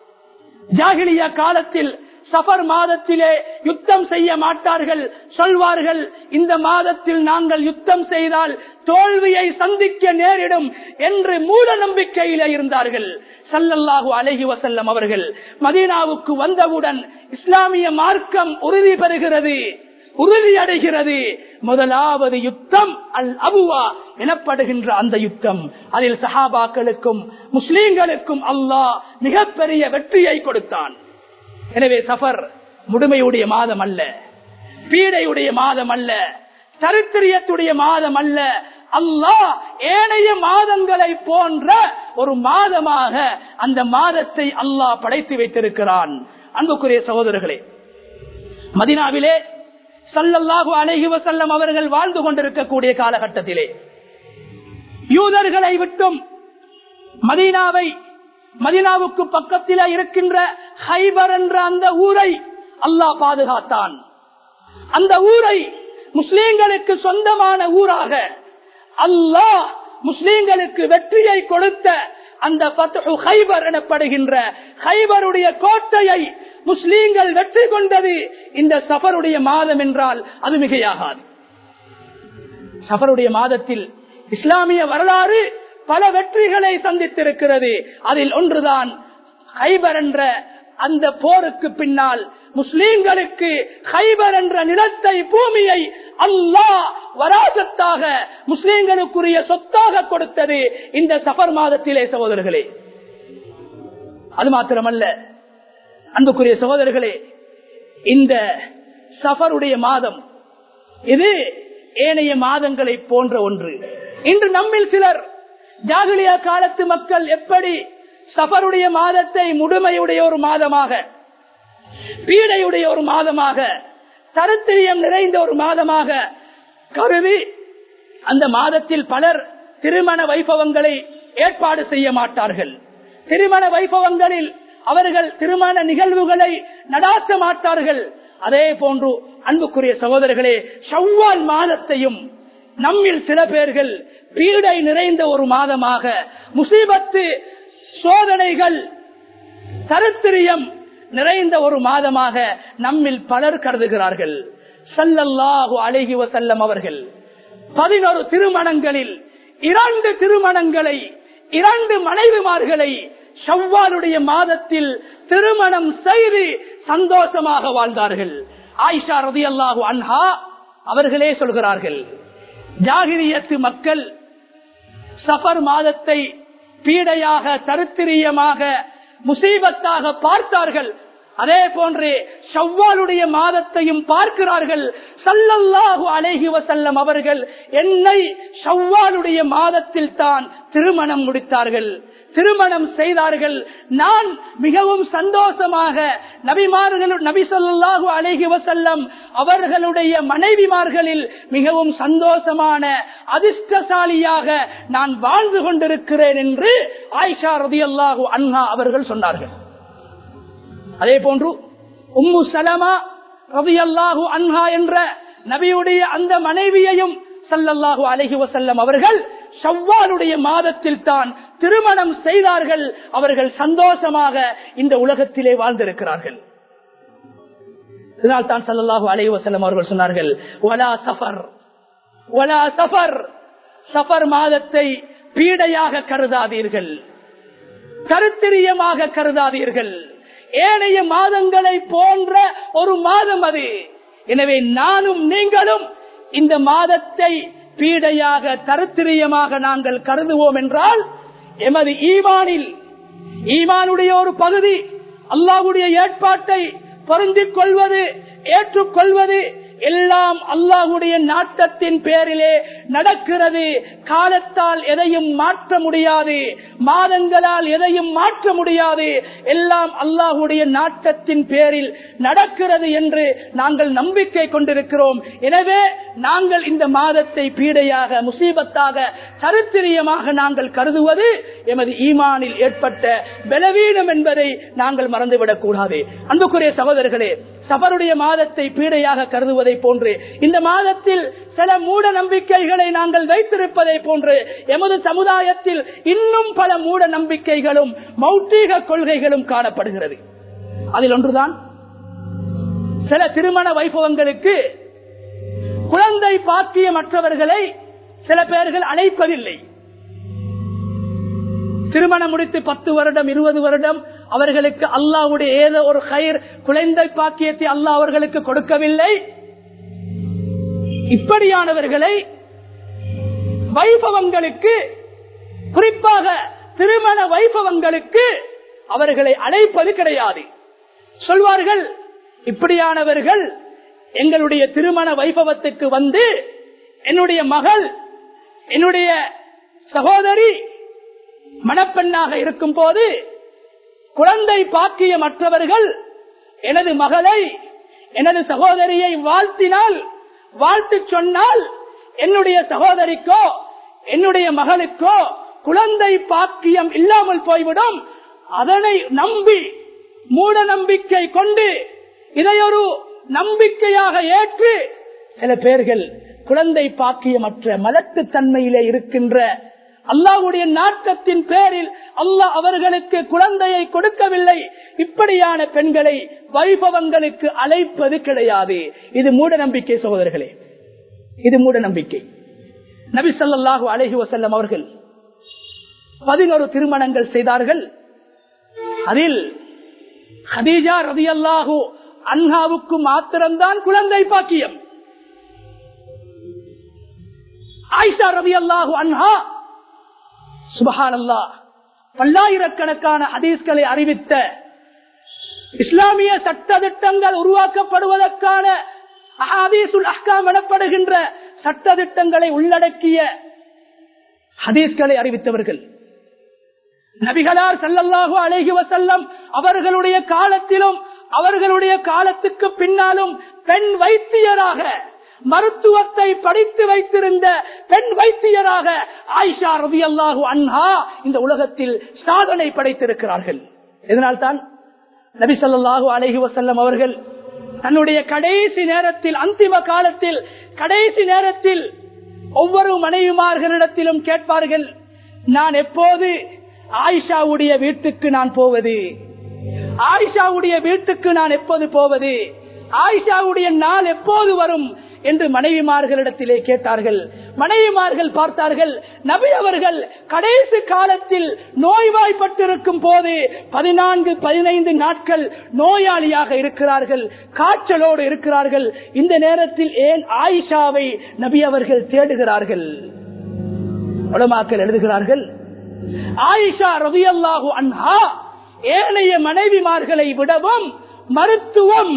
ஜாகிலியா காலத்தில் சஃபர் மாதத்திலே யுத்தம் செய்ய மாட்டார்கள் சொல்வார்கள் இந்த மாதத்தில் நாங்கள் யுத்தம் செய்தால் தோல்வியை சந்திக்க நேரிடும் என்று மூட நம்பிக்கையிலே இருந்தார்கள் சல்லல்லாஹு அலஹி வசல்லம் அவர்கள் மதீனாவுக்கு வந்தவுடன் இஸ்லாமிய மார்க்கம் உறுதி பெறுகிறது உறுதி அடைகிறது முதலாவது யுத்தம் அல் அபுவா எனப்படுகின்ற அந்த யுத்தம் அதில் சஹாபாக்களுக்கும் முஸ்லீம்களுக்கும் அல்லாஹ் மிகப்பெரிய வெற்றியை கொடுத்தான் எனவே சஃபர் முழுமையுடைய மாதம் அல்ல பீடையுடைய மாதம் அல்ல சரித்திரியத்துடைய மாதம் அல்ல அல்லாஹ் ஏனைய மாதங்களை போன்ற ஒரு மாதமாக அந்த மாதத்தை அல்லாஹ் படைத்து வைத்திருக்கிறான் அன்புக்குரிய சகோதரர்களே மதினாவிலே சல்லல்லாஹு அலைஹி வசல்லம் அவர்கள் வாழ்ந்து கொண்டிருக்கக்கூடிய காலகட்டத்திலே யூதர்களை விட்டும் மதீனாவை மதினாவுக்கு பக்கத்தில் இருக்கின்ற ஹைபர் என்ற அந்த ஊரை அல்லாஹ் பாதுகாத்தான் அந்த ஊரை முஸ்லீம்களுக்கு சொந்தமான ஊராக அல்லாஹ் முஸ்லீம்களுக்கு வெற்றியை கொடுத்த அந்த ஹைபர் எனப்படுகின்ற ஹைபருடைய கோட்டையை முஸ்லீம்கள் வெற்றி கொண்டது இந்த சஃபருடைய மாதம் என்றால் அது மிகையாகாது சஃபருடைய மாதத்தில் இஸ்லாமிய வரலாறு பல வெற்றிகளை சந்தித்திருக்கிறது அதில் ஒன்றுதான் ஹைபர் என்ற அந்த போருக்கு பின்னால் முஸ்லீம்களுக்கு ஹைபர் என்ற நிலத்தை பூமியை அல்லாஹ் வராசத்தாக முஸ்லீம்களுக்குரிய சொத்தாக கொடுத்தது இந்த சஃபர் மாதத்திலே சகோதரர்களே அது மாத்திரமல்ல அன்புக்குரிய சகோதரர்களே இந்த சஃபருடைய மாதம் இது ஏனைய மாதங்களை போன்ற ஒன்று இன்று நம்மில் சிலர் ஜாகிலியா காலத்து மக்கள் எப்படி சஃபருடைய மாதத்தை முழுமையுடைய ஒரு மாதமாக பீடையுடைய ஒரு மாதமாக தருத்திரியம் நிறைந்த ஒரு மாதமாக கருதி அந்த மாதத்தில் பலர் திருமண வைபவங்களை ஏற்பாடு செய்ய மாட்டார்கள் திருமண வைபவங்களில் அவர்கள் திருமண நிகழ்வுகளை நடாத்த மாட்டார்கள் அதே போன்று அன்புக்குரிய சகோதரர்களே ஷவ்வால் மாதத்தையும் நம்மில் சில பேர்கள் பீடை நிறைந்த ஒரு மாதமாக முசீபத்து சோதனைகள் தருத்திரியம் நிறைந்த ஒரு மாதமாக நம்மில் பலர் கருதுகிறார்கள் சல்லல்லாஹு அழகி வசல்லம் அவர்கள் பதினொரு திருமணங்களில் இரண்டு திருமணங்களை இரண்டு மனைவிமார்களை ஷவ்வாலுடைய மாதத்தில் திருமணம் செய்து சந்தோஷமாக வாழ்ந்தார்கள் ஆயிஷா ரதி அல்லாஹு அன்ஹா அவர்களே சொல்கிறார்கள் ஜாகிரியத்து மக்கள் சஃபர் மாதத்தை பீடையாக தருத்திரியமாக முசீபத்தாக பார்த்தார்கள் அதே போன்று ஷவ்வாலுடைய மாதத்தையும் பார்க்கிறார்கள் சல்லல்லாஹு அலைஹி வசல்லம் அவர்கள் என்னை ஷவ்வாலுடைய மாதத்தில் தான் திருமணம் முடித்தார்கள் திருமணம் செய்தார்கள் நான் மிகவும் சந்தோஷமாக நபிமார்கள் நபி சொல்லாஹு அலைஹி வசல்லம் அவர்களுடைய மனைவிமார்களில் மிகவும் சந்தோஷமான அதிர்ஷ்டசாலியாக நான் வாழ்ந்து கொண்டிருக்கிறேன் என்று ஆயிஷா ரதி அல்லாஹு அண்ணா அவர்கள் சொன்னார்கள் அதே போன்று உம்மு சலமா ரவி அல்லாஹு அன்ஹா என்ற நபியுடைய அந்த மனைவியையும் சல்லல்லாஹு அலஹி வசல்லம் அவர்கள் ஷவ்வாலுடைய மாதத்தில் தான் திருமணம் செய்தார்கள் அவர்கள் சந்தோஷமாக இந்த உலகத்திலே வாழ்ந்திருக்கிறார்கள் இதனால் தான் சல்லல்லாஹு அலஹி வசல்லம் அவர்கள் சொன்னார்கள் ஒலா சஃபர் ஒலா சஃபர் சஃபர் மாதத்தை பீடையாக கருதாதீர்கள் கருத்திரியமாக கருதாதீர்கள் ஏனைய மாதங்களை போன்ற ஒரு மாதம் அது எனவே நானும் நீங்களும் இந்த மாதத்தை பீடையாக தருத்திரியமாக நாங்கள் கருதுவோம் என்றால் எமது ஈமானில் ஈமானுடைய ஒரு பகுதி அல்லாஹுடைய ஏற்பாட்டை பொருந்திக் கொள்வது ஏற்றுக்கொள்வது எல்லாம் அல்லாஹுடைய நாட்டத்தின் பேரிலே நடக்கிறது காலத்தால் எதையும் மாற்ற முடியாது மாதங்களால் எதையும் மாற்ற முடியாது எல்லாம் அல்லாஹுடைய நாட்டத்தின் பேரில் நடக்கிறது என்று நாங்கள் நம்பிக்கை கொண்டிருக்கிறோம் எனவே நாங்கள் இந்த மாதத்தை பீடையாக முசீபத்தாக சரித்திரியமாக நாங்கள் கருதுவது எமது ஈமானில் ஏற்பட்ட பலவீனம் என்பதை நாங்கள் மறந்துவிடக் கூடாது அன்புக்குரிய சகோதரர்களே சபருடைய மாதத்தை பீடையாக கருதுவதை போன்று இந்த மாதத்தில் சில மூட நம்பிக்கைகளை நாங்கள் வைத்திருப்பதை போன்று எமது சமுதாயத்தில் இன்னும் பல மூட நம்பிக்கைகளும் மௌட்டீக கொள்கைகளும் காணப்படுகிறது அதில் ஒன்றுதான் சில திருமண வைபவங்களுக்கு குழந்தை பாக்கியமற்றவர்களை சில பேர்கள் அழைப்பதில்லை திருமணம் முடித்து பத்து வருடம் இருபது வருடம் அவர்களுக்கு அல்லாவுடைய ஏதோ ஒரு கயிர் குழந்தை பாக்கியத்தை அல்லாஹ் அவர்களுக்கு கொடுக்கவில்லை இப்படியானவர்களை வைபவங்களுக்கு குறிப்பாக திருமண வைபவங்களுக்கு அவர்களை அழைப்பது கிடையாது சொல்வார்கள் இப்படியானவர்கள் எங்களுடைய திருமண வைபவத்துக்கு வந்து என்னுடைய மகள் என்னுடைய சகோதரி மணப்பெண்ணாக இருக்கும் போது குழந்தை பாக்கிய மற்றவர்கள் எனது மகளை எனது சகோதரியை வாழ்த்தினால் வாழ்த்து சொன்னால் என்னுடைய சகோதரிக்கோ என்னுடைய மகளுக்கோ குழந்தை பாக்கியம் இல்லாமல் போய்விடும் அதனை நம்பி மூட நம்பிக்கை கொண்டு இதை ஒரு நம்பிக்கையாக ஏற்று சில பேர்கள் குழந்தை பாக்கியமற்ற மலட்டு தன்மையிலே இருக்கின்ற அல்லாஹுடைய நாட்டத்தின் பேரில் அல்லாஹ் அவர்களுக்கு குழந்தையை கொடுக்கவில்லை இப்படியான பெண்களை வைபவங்களுக்கு அழைப்பது கிடையாது இது மூட நம்பிக்கை சகோதரர்களே இது மூட நம்பிக்கை நபி சொல்லாஹு அலஹி வசல்லம் அவர்கள் பதினோரு திருமணங்கள் செய்தார்கள் அதில் ஹதீஜா ரதி அல்லாஹூ அன்ஹாவுக்கு மாத்திரம்தான் குழந்தை பாக்கியம் ஆயிஷா ரவி அல்லாஹூ அன்ஹா சுபஹான் அல்லா பல்லாயிரக்கணக்கான ஹதீஸ்களை அறிவித்த இஸ்லாமிய சட்ட திட்டங்கள் உருவாக்கப்படுவதற்கான அஹாதீசுல் அஹ்காம் எனப்படுகின்ற சட்ட திட்டங்களை உள்ளடக்கிய ஹதீஸ்களை அறிவித்தவர்கள் நபிகளார் சல்லல்லாஹு அழகி வசல்லம் அவர்களுடைய காலத்திலும் அவர்களுடைய காலத்துக்கு பின்னாலும் பெண் வைத்தியராக மருத்துவத்தை படித்து வைத்திருந்த பெண் வைத்தியராக ஆயிஷா ரவி அல்லாஹு அன்ஹா இந்த உலகத்தில் சாதனை படைத்திருக்கிறார்கள் இதனால்தான் நபி சொல்லாஹு அலஹி வசல்லம் அவர்கள் தன்னுடைய கடைசி நேரத்தில் அந்திம காலத்தில் கடைசி நேரத்தில் ஒவ்வொரு மனைவிமார்களிடத்திலும் கேட்பார்கள் நான் எப்போது ஆயிஷாவுடைய வீட்டுக்கு நான் போவது ஆயிஷாவுடைய வீட்டுக்கு நான் எப்போது போவது ஆயிஷாவுடைய நாள் எப்போது வரும் என்று மனைவிமார்களிடத்திலே கேட்டார்கள் மனைவிமார்கள் பார்த்தார்கள் நபி அவர்கள் கடைசி காலத்தில் நோய்வாய்ப்பட்டிருக்கும் போது பதினான்கு பதினைந்து நாட்கள் நோயாளியாக இருக்கிறார்கள் காய்ச்சலோடு இருக்கிறார்கள் இந்த நேரத்தில் ஏன் ஆயிஷாவை நபி அவர்கள் தேடுகிறார்கள் உலமாக்கள் எழுதுகிறார்கள் ஆயிஷா ரவி அல்லாஹு அன்ஹா ஏனைய மனைவிமார்களை விடவும் மருத்துவம்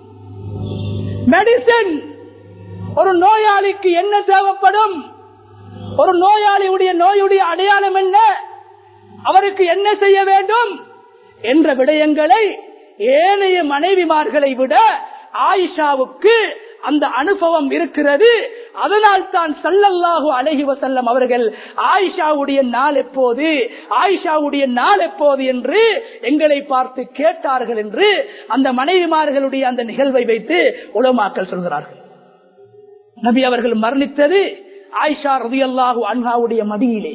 மெடிசன் ஒரு நோயாளிக்கு என்ன தேவைப்படும் ஒரு நோயாளியுடைய நோயுடைய அடையாளம் என்ன அவருக்கு என்ன செய்ய வேண்டும் என்ற விடயங்களை ஏனைய மனைவிமார்களை விட ஆயிஷாவுக்கு அந்த அனுபவம் இருக்கிறது அதனால் தான் சல்லல்லாஹு அழகி வசல்லம் அவர்கள் ஆயிஷாவுடைய நாள் எப்போது ஆயிஷாவுடைய நாள் எப்போது என்று எங்களை பார்த்து கேட்டார்கள் என்று அந்த மனைவிமார்களுடைய அந்த நிகழ்வை வைத்து உலமாக்கல் சொல்கிறார்கள் நபி அவர்கள் மரணித்தது ஆயிஷா ரதி அல்லாஹூ அன்ஹாவுடைய மடியிலே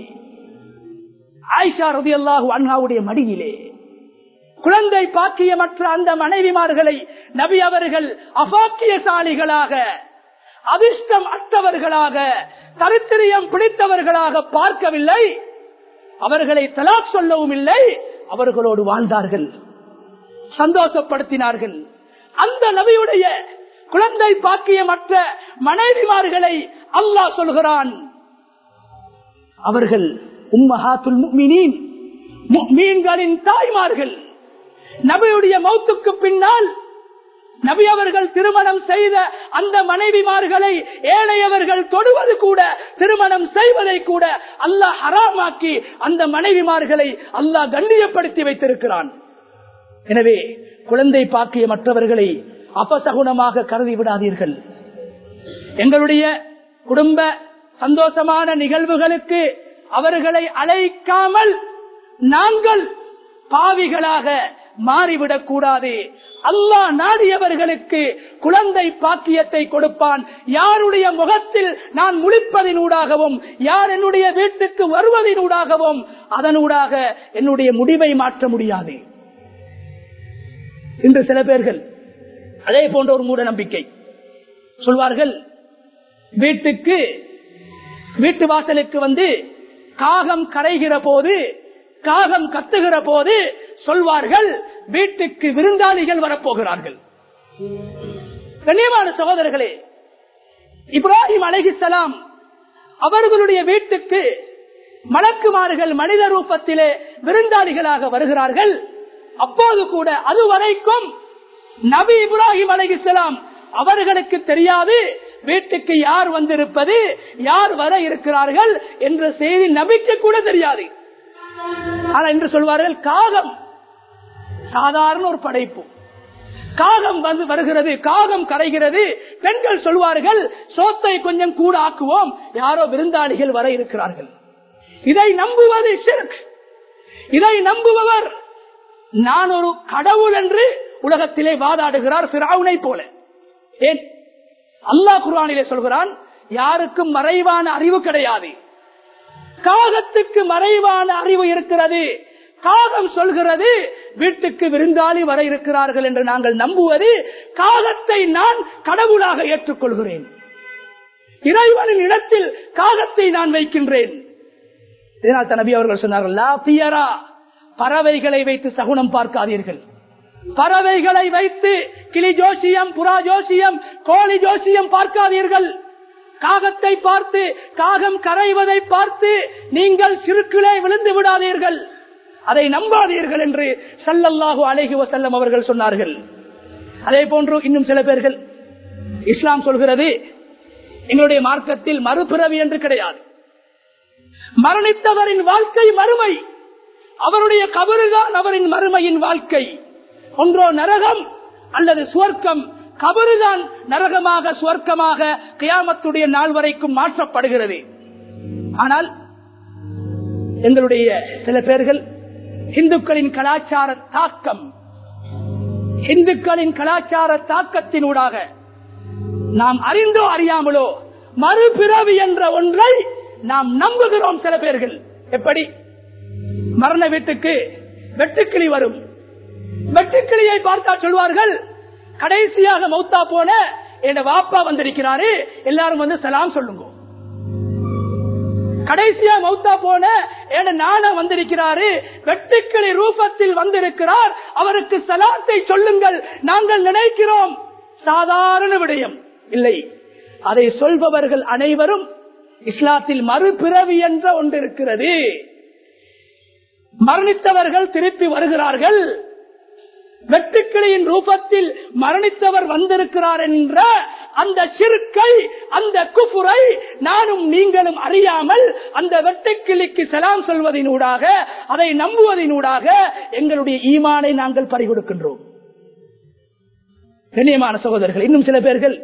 ஆயிஷா ரதி அல்லாஹூ அன்ஹாவுடைய மடியிலே குழந்தை பாக்கியமற்ற அந்த மனைவிமார்களை நபி அவர்கள் அபாக்கியசாலிகளாக அதிர்ஷ்டம் அற்றவர்களாக தரித்திரியம் பிடித்தவர்களாக பார்க்கவில்லை அவர்களை தலாக் சொல்லவும் இல்லை அவர்களோடு வாழ்ந்தார்கள் சந்தோஷப்படுத்தினார்கள் அந்த நபியுடைய குழந்தை பாக்கியமற்ற மனைவிமார்களை அல்லாஹ் சொல்கிறான் அவர்கள் உம்மஹாத்துல் முக்மினின் மீன்களின் தாய்மார்கள் நபியுடைய மௌத்துக்கு பின்னால் நபி அவர்கள் திருமணம் செய்த அந்த மனைவிமார்களை ஏழையவர்கள் தொடுவது கூட திருமணம் செய்வதை கூட அல்லாஹ் ஹராமாக்கி அந்த மனைவிமார்களை அல்லாஹ் கண்ணியப்படுத்தி வைத்திருக்கிறான் எனவே குழந்தை பாக்கிய மற்றவர்களை அபசகுணமாக கருதி விடாதீர்கள் எங்களுடைய குடும்ப சந்தோஷமான நிகழ்வுகளுக்கு அவர்களை அழைக்காமல் நாங்கள் பாவிகளாக மாறிவிடக் கூடாது அல்லாஹ் நாடியவர்களுக்கு குழந்தை பாக்கியத்தை கொடுப்பான் யாருடைய முகத்தில் நான் முழிப்பதினூடாகவும் யார் என்னுடைய வீட்டுக்கு வருவதினூடாகவும் அதனூடாக என்னுடைய முடிவை மாற்ற முடியாது இன்று சில பேர்கள் அதே போன்ற ஒரு மூட நம்பிக்கை சொல்வார்கள் வீட்டுக்கு வீட்டு வாசலுக்கு வந்து காகம் கரைகிற போது காகம் கத்துகிற போது சொல்வார்கள் வீட்டுக்கு விருந்தாளிகள் வரப்போகிறார்கள் கண்ணியமான சகோதரர்களே இப்ராஹிம் அலஹிசலாம் அவர்களுடைய வீட்டுக்கு மலக்குமார்கள் மனித ரூபத்திலே விருந்தாளிகளாக வருகிறார்கள் அப்போது கூட அதுவரைக்கும் நபி இப்ராஹிம் அலஹிசலாம் அவர்களுக்கு தெரியாது வீட்டுக்கு யார் வந்திருப்பது யார் வர இருக்கிறார்கள் என்ற செய்தி நபிக்கு கூட தெரியாது ஆனா என்று சொல்வார்கள் காகம் சாதாரண ஒரு படைப்பு காகம் வந்து வருகிறது காகம் கரைகிறது பெண்கள் சொல்வார்கள் சோத்தை கொஞ்சம் கூட ஆக்குவோம் யாரோ விருந்தாளிகள் வர இருக்கிறார்கள் இதை நம்புவது ஷிர்க் இதை நம்புபவர் நான் ஒரு கடவுள் என்று உலகத்திலே வாதாடுகிறார் பிராவுனை போல ஏன் அல்லாஹ் குர்ஆனிலே சொல்கிறான் யாருக்கும் மறைவான அறிவு கிடையாது காகத்துக்கு மறைவான அறிவு இருக்கிறது காகம் சொல்கிறது வீட்டுக்கு விருந்தாளி வர இருக்கிறார்கள் என்று நாங்கள் நம்புவது காகத்தை நான் கடவுளாக ஏற்றுக்கொள்கிறேன் இறைவனின் இடத்தில் காகத்தை நான் வைக்கின்றேன் இதனால் நபி அவர்கள் சொன்னார்கள் லா தியரா பறவைகளை வைத்து சகுனம் பார்க்காதீர்கள் பறவைகளை வைத்து கிளி ஜோசியம் புறா ஜோசியம் கோழி ஜோசியம் பார்க்காதீர்கள் காகத்தை பார்த்து காகம் கரைவதை பார்த்து நீங்கள் சிறுக்கிலே விழுந்து விடாதீர்கள் அதை நம்பாதீர்கள் என்று சல்லல்லாஹு அலைஹி வசல்லம் அவர்கள் சொன்னார்கள் அதே போன்று இன்னும் சில பேர்கள் இஸ்லாம் சொல்கிறது எங்களுடைய மார்க்கத்தில் மறுபிறவி என்று கிடையாது மரணித்தவரின் வாழ்க்கை மறுமை அவருடைய கபறுதான் அவரின் மறுமையின் வாழ்க்கை ஒன்றோ நரகம் அல்லது சுவர்க்கம் கபறுதான் நரகமாக சுவர்க்கமாக கியாமத்துடைய நாள் வரைக்கும் மாற்றப்படுகிறது ஆனால் எங்களுடைய சில பேர்கள் இந்துக்களின் கலாச்சார தாக்கம் இந்துக்களின் கலாச்சார தாக்கத்தினூடாக நாம் அறிந்தோ அறியாமலோ மறுபிறவி என்ற ஒன்றை நாம் நம்புகிறோம் சில பேர்கள் எப்படி மரண வீட்டுக்கு வெட்டுக்கிளி வரும் வெட்டுக்கிளியை பார்த்தா சொல்வார்கள் கடைசியாக மௌத்தா போன என் வாப்பா வந்திருக்கிறாரு எல்லாரும் வந்து சலாம் சொல்லுங்க கடைசியா மௌத்தா போன என் நான வந்திருக்கிறாரு வெட்டுக்கிளி ரூபத்தில் வந்திருக்கிறார் அவருக்கு சலாத்தை சொல்லுங்கள் நாங்கள் நினைக்கிறோம் சாதாரண விடயம் இல்லை அதை சொல்பவர்கள் அனைவரும் இஸ்லாத்தில் மறுபிறவி என்ற ஒன்று இருக்கிறது மரணித்தவர்கள் திருப்பி வருகிறார்கள் வெட்டுக்கிளியின் ரூபத்தில் மரணித்தவர் வந்திருக்கிறார் என்ற அந்த சிறுக்கை அந்த குஃபுரை நானும் நீங்களும் அறியாமல் அந்த வெட்டுக்கிளிக்கு செலாம் சொல்வதனூடாக அதை நம்புவதனூடாக எங்களுடைய ஈமானை நாங்கள் பறிகொடுக்கின்றோம் கண்ணியமான சகோதரர்கள் இன்னும் சில பேர்கள்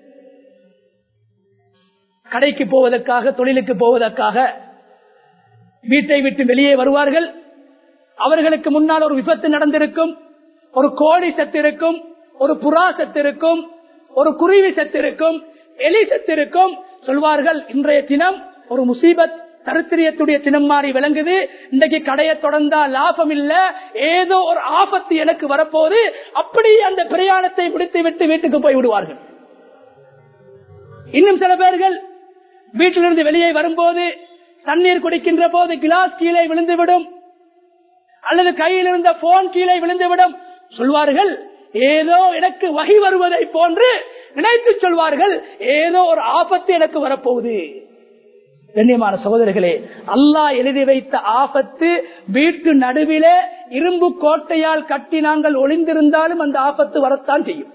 கடைக்கு போவதற்காக தொழிலுக்கு போவதற்காக வீட்டை விட்டு வெளியே வருவார்கள் அவர்களுக்கு முன்னால் ஒரு விபத்து நடந்திருக்கும் ஒரு கோழி செத்திருக்கும் ஒரு புறா செத்திருக்கும் ஒரு குருவி செத்திருக்கும் எலி செத்திருக்கும் சொல்வார்கள் இன்றைய தினம் ஒரு முசீபத் தருத்திரியத்துடைய தினம் மாறி விளங்குது இன்றைக்கு கடையை தொடர்ந்தா லாபம் இல்ல ஏதோ ஒரு ஆபத்து எனக்கு வரப்போது அப்படி அந்த பிரயாணத்தை முடித்து விட்டு வீட்டுக்கு போய் விடுவார்கள் இன்னும் சில பேர்கள் வீட்டிலிருந்து வெளியே வரும்போது தண்ணீர் குடிக்கின்ற போது கிளாஸ் கீழே விழுந்துவிடும் அல்லது கையில் இருந்த போன் கீழே விழுந்துவிடும் சொல்வார்கள் ஏதோ எனக்கு வகை வருவதை போன்று நினைத்து சொல்வார்கள் ஏதோ ஒரு ஆபத்து எனக்கு வரப்போகுது கண்ணியமான சகோதரர்களே அல்லாஹ் எழுதி வைத்த ஆபத்து வீட்டு நடுவிலே இரும்பு கோட்டையால் கட்டி நாங்கள் ஒளிந்திருந்தாலும் அந்த ஆபத்து வரத்தான் செய்யும்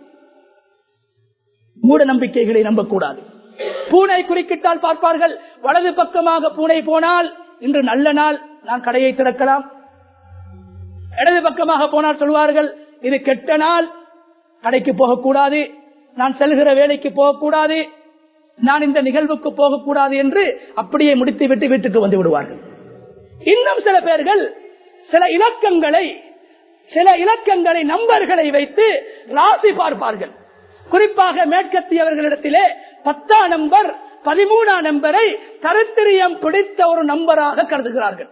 மூட நம்பிக்கைகளை நம்பக்கூடாது பூனை குறுக்கிட்டால் பார்ப்பார்கள் வலது பக்கமாக பூனை போனால் இன்று நல்ல நாள் நான் கடையை திறக்கலாம் இடது பக்கமாக போனால் சொல்வார்கள் இது கெட்ட நாள் கடைக்கு போகக்கூடாது நான் செல்கிற வேலைக்கு போகக்கூடாது நான் இந்த நிகழ்வுக்கு போகக்கூடாது என்று அப்படியே முடித்து விட்டு வீட்டுக்கு வந்து விடுவார்கள் இன்னும் சில பேர்கள் சில இலக்கங்களை சில இலக்கங்களை நம்பர்களை வைத்து ராசி பார்ப்பார்கள் குறிப்பாக மேற்கத்தியவர்களிடத்திலே பத்தாம் நம்பர் பதிமூணாம் நம்பரை தரித்திரியம் பிடித்த ஒரு நம்பராக கருதுகிறார்கள்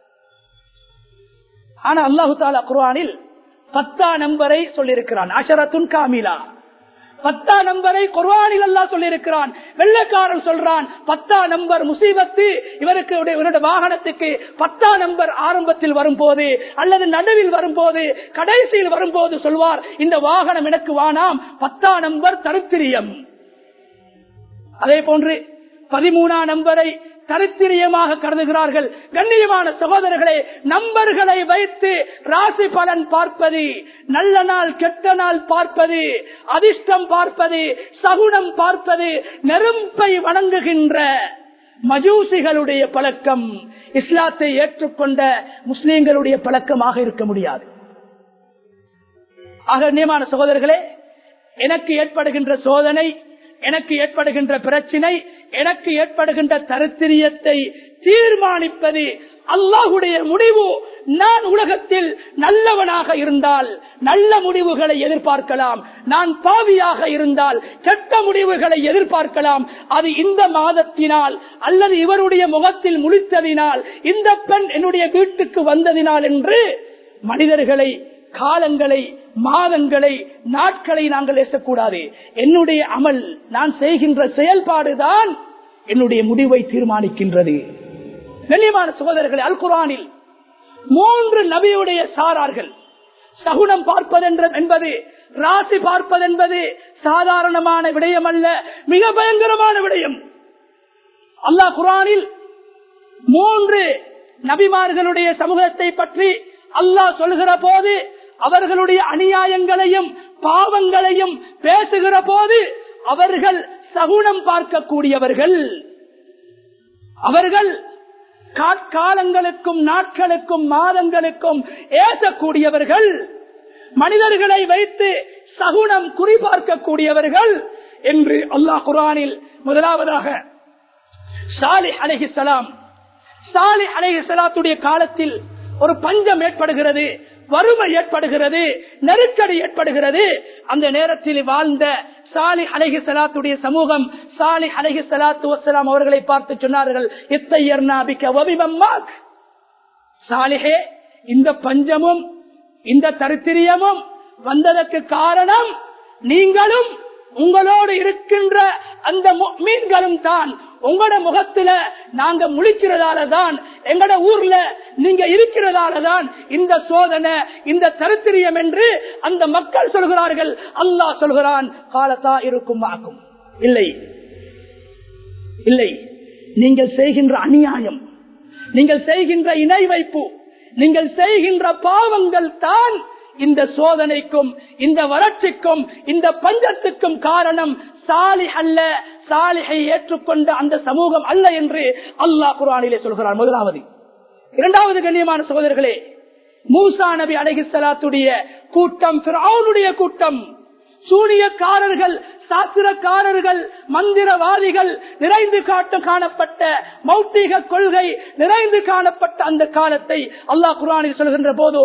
ஆனா அல்லாஹு தாலா குர்ஆனில் பத்தாம் நம்பரை சொல்லியிருக்கிறான் அஷரத்துன் காமிலா பத்தாம் நம்பரை குர்ஆனில் அல்லாஹ் சொல்லியிருக்கிறான் வெள்ளக்காரன் சொல்றான் பத்தாம் நம்பர் முசீபத்து இவருக்கு இவருடைய வாகனத்துக்கு பத்தாம் நம்பர் ஆரம்பத்தில் வரும்போது அல்லது நடுவில் வரும்போது கடைசியில் வரும்போது சொல்வார் இந்த வாகனம் எனக்கு வானாம் பத்தாம் நம்பர் தருத்திரியம் அதே போன்று பதிமூணாம் நம்பரை தரித்திரியமாக கருதுகிறார்கள் கண்ணியமான சகோதரர்களே நம்பர்களை வைத்து ராசி பலன் பார்ப்பது நல்ல நாள் கெட்ட நாள் பார்ப்பது அதிர்ஷ்டம் பார்ப்பது சகுனம் பார்ப்பது நெருப்பை வணங்குகின்ற மஜூசிகளுடைய பழக்கம் இஸ்லாத்தை ஏற்றுக்கொண்ட முஸ்லிம்களுடைய பழக்கமாக இருக்க முடியாது ஆக கண்ணியமான சகோதரர்களே எனக்கு ஏற்படுகின்ற சோதனை எனக்கு ஏற்படுகின்ற பிரச்சினை எனக்கு ஏற்படுகின்ற தரித்திரியத்தை தீர்மானிப்பது அல்லாஹுடைய முடிவு நான் உலகத்தில் நல்லவனாக இருந்தால் நல்ல முடிவுகளை எதிர்பார்க்கலாம் நான் பாவியாக இருந்தால் கெட்ட முடிவுகளை எதிர்பார்க்கலாம் அது இந்த மாதத்தினால் அல்லது இவருடைய முகத்தில் முழித்ததினால் இந்த பெண் என்னுடைய வீட்டுக்கு வந்ததினால் என்று மனிதர்களை காலங்களை மாதங்களை நாட்களை நாங்கள் ஏசக்கூடாது என்னுடைய அமல் நான் செய்கின்ற செயல்பாடுதான் என்னுடைய முடிவை தீர்மானிக்கின்றது கண்ணியமான சகோதரர்களே அல் குரானில் மூன்று நபியுடைய சாரார்கள் சகுனம் பார்ப்பதென்ற என்பது ராசி பார்ப்பதென்பது சாதாரணமான விடயம் அல்ல மிக பயங்கரமான விடயம் அல்லாஹ் குரானில் மூன்று நபிமார்களுடைய சமூகத்தை பற்றி அல்லாஹ் சொல்கிற போது அவர்களுடைய அநியாயங்களையும் பாவங்களையும் பேசுகிற போது அவர்கள் சகுனம் பார்க்கக்கூடியவர்கள் அவர்கள் காலங்களுக்கும் நாட்களுக்கும் மாதங்களுக்கும் ஏசக்கூடியவர்கள் மனிதர்களை வைத்து சகுனம் குறிபார்க்கக்கூடியவர்கள் என்று அல்லாஹ் குரானில் முதலாவதாக சாலி அலஹிசலாம் சாலி அலஹிசலாத்துடைய காலத்தில் ஒரு பஞ்சம் ஏற்படுகிறது வறுமை ஏற்படுகிறது நெருக்கடி ஏற்படுகிறது அந்த நேரத்தில் வாழ்ந்த சாலி அலஹி சலாத்துடைய சமூகம் சாலி அலஹி சலாத்து வசலாம் அவர்களை பார்த்து சொன்னார்கள் சாலிஹே இந்த பஞ்சமும் இந்த தரித்திரியமும் வந்ததற்கு காரணம் நீங்களும் உங்களோடு இருக்கின்ற அந்த மீன்களும் தான் உங்களோட முகத்துல நாங்க முழிக்கிறதால தான் எங்கட ஊர்ல நீங்க இருக்கிறதால தான் இந்த சோதனை இந்த தரித்திரியம் என்று அந்த மக்கள் சொல்கிறார்கள் அல்லாஹ் சொல்கிறான் காலத்தா இருக்கும் ஆக்கும் இல்லை இல்லை நீங்கள் செய்கின்ற அநியாயம் நீங்கள் செய்கின்ற இணை வைப்பு நீங்கள் செய்கின்ற பாவங்கள் தான் இந்த சோதனைக்கும் இந்த வறட்சிக்கும் இந்த பஞ்சத்துக்கும் காரணம் சாலி அல்ல சாலிகை ஏற்றுக்கொண்ட அந்த சமூகம் அல்ல என்று அல்லாஹ் குரானிலே சொல்கிறார் முதலாவது இரண்டாவது கண்ணியமான சகோதரர்களே மூசா நபி அலஹிசலாத்துடைய கூட்டம் அவனுடைய கூட்டம் சூனியக்காரர்கள் சாஸ்திரக்காரர்கள் மந்திரவாதிகள் நிறைந்து காட்டு காணப்பட்ட மௌத்திக கொள்கை நிறைந்து காணப்பட்ட அந்த காலத்தை அல்லாஹ் குரானில் சொல்கின்ற போது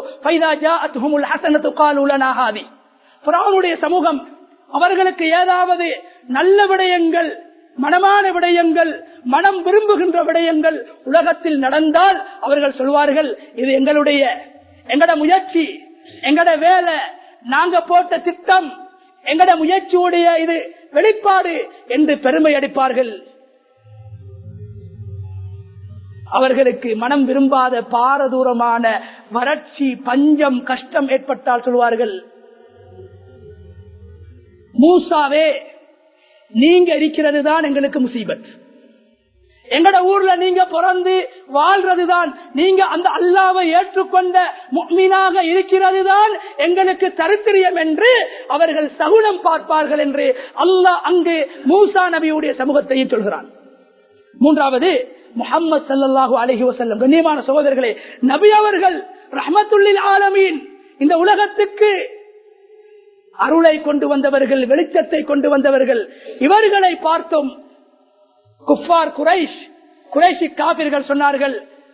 புறாவுடைய சமூகம் அவர்களுக்கு ஏதாவது நல்ல விடயங்கள் மனமான விடயங்கள் மனம் விரும்புகின்ற விடயங்கள் உலகத்தில் நடந்தால் அவர்கள் சொல்வார்கள் இது எங்களுடைய எங்கட முயற்சி எங்கட வேலை நாங்க போட்ட திட்டம் எங்கட முயற்சியுடைய இது வெளிப்பாடு என்று பெருமை அடிப்பார்கள் அவர்களுக்கு மனம் விரும்பாத பாரதூரமான வறட்சி பஞ்சம் கஷ்டம் ஏற்பட்டால் சொல்வார்கள் மூசாவே நீங்க இருக்கிறது தான் எங்களுக்கு முசீபத் எங்கட ஊர்ல நீங்க பிறந்து வாழ்றதுதான் நீங்க அந்த அல்லாவை ஏற்றுக்கொண்ட மீனாக இருக்கிறது தான் எங்களுக்கு தரித்திரியம் என்று அவர்கள் சகுனம் பார்ப்பார்கள் என்று அல்லாஹ் அங்கு மூசா நபியுடைய சமூகத்தையும் சொல்கிறான் மூன்றாவது முகமது சல்லாஹூ அலஹி வசல்லம் கண்ணியமான சகோதரர்களே நபி அவர்கள் ரஹமத்துல்லில் ஆலமீன் இந்த உலகத்துக்கு அருளை கொண்டு வந்தவர்கள் வெளிச்சத்தை கொண்டு வந்தவர்கள் இவர்களை பார்த்தோம் குஃபார் குரைஷ் குறைஷி காபிர்கள் சொன்னார்கள்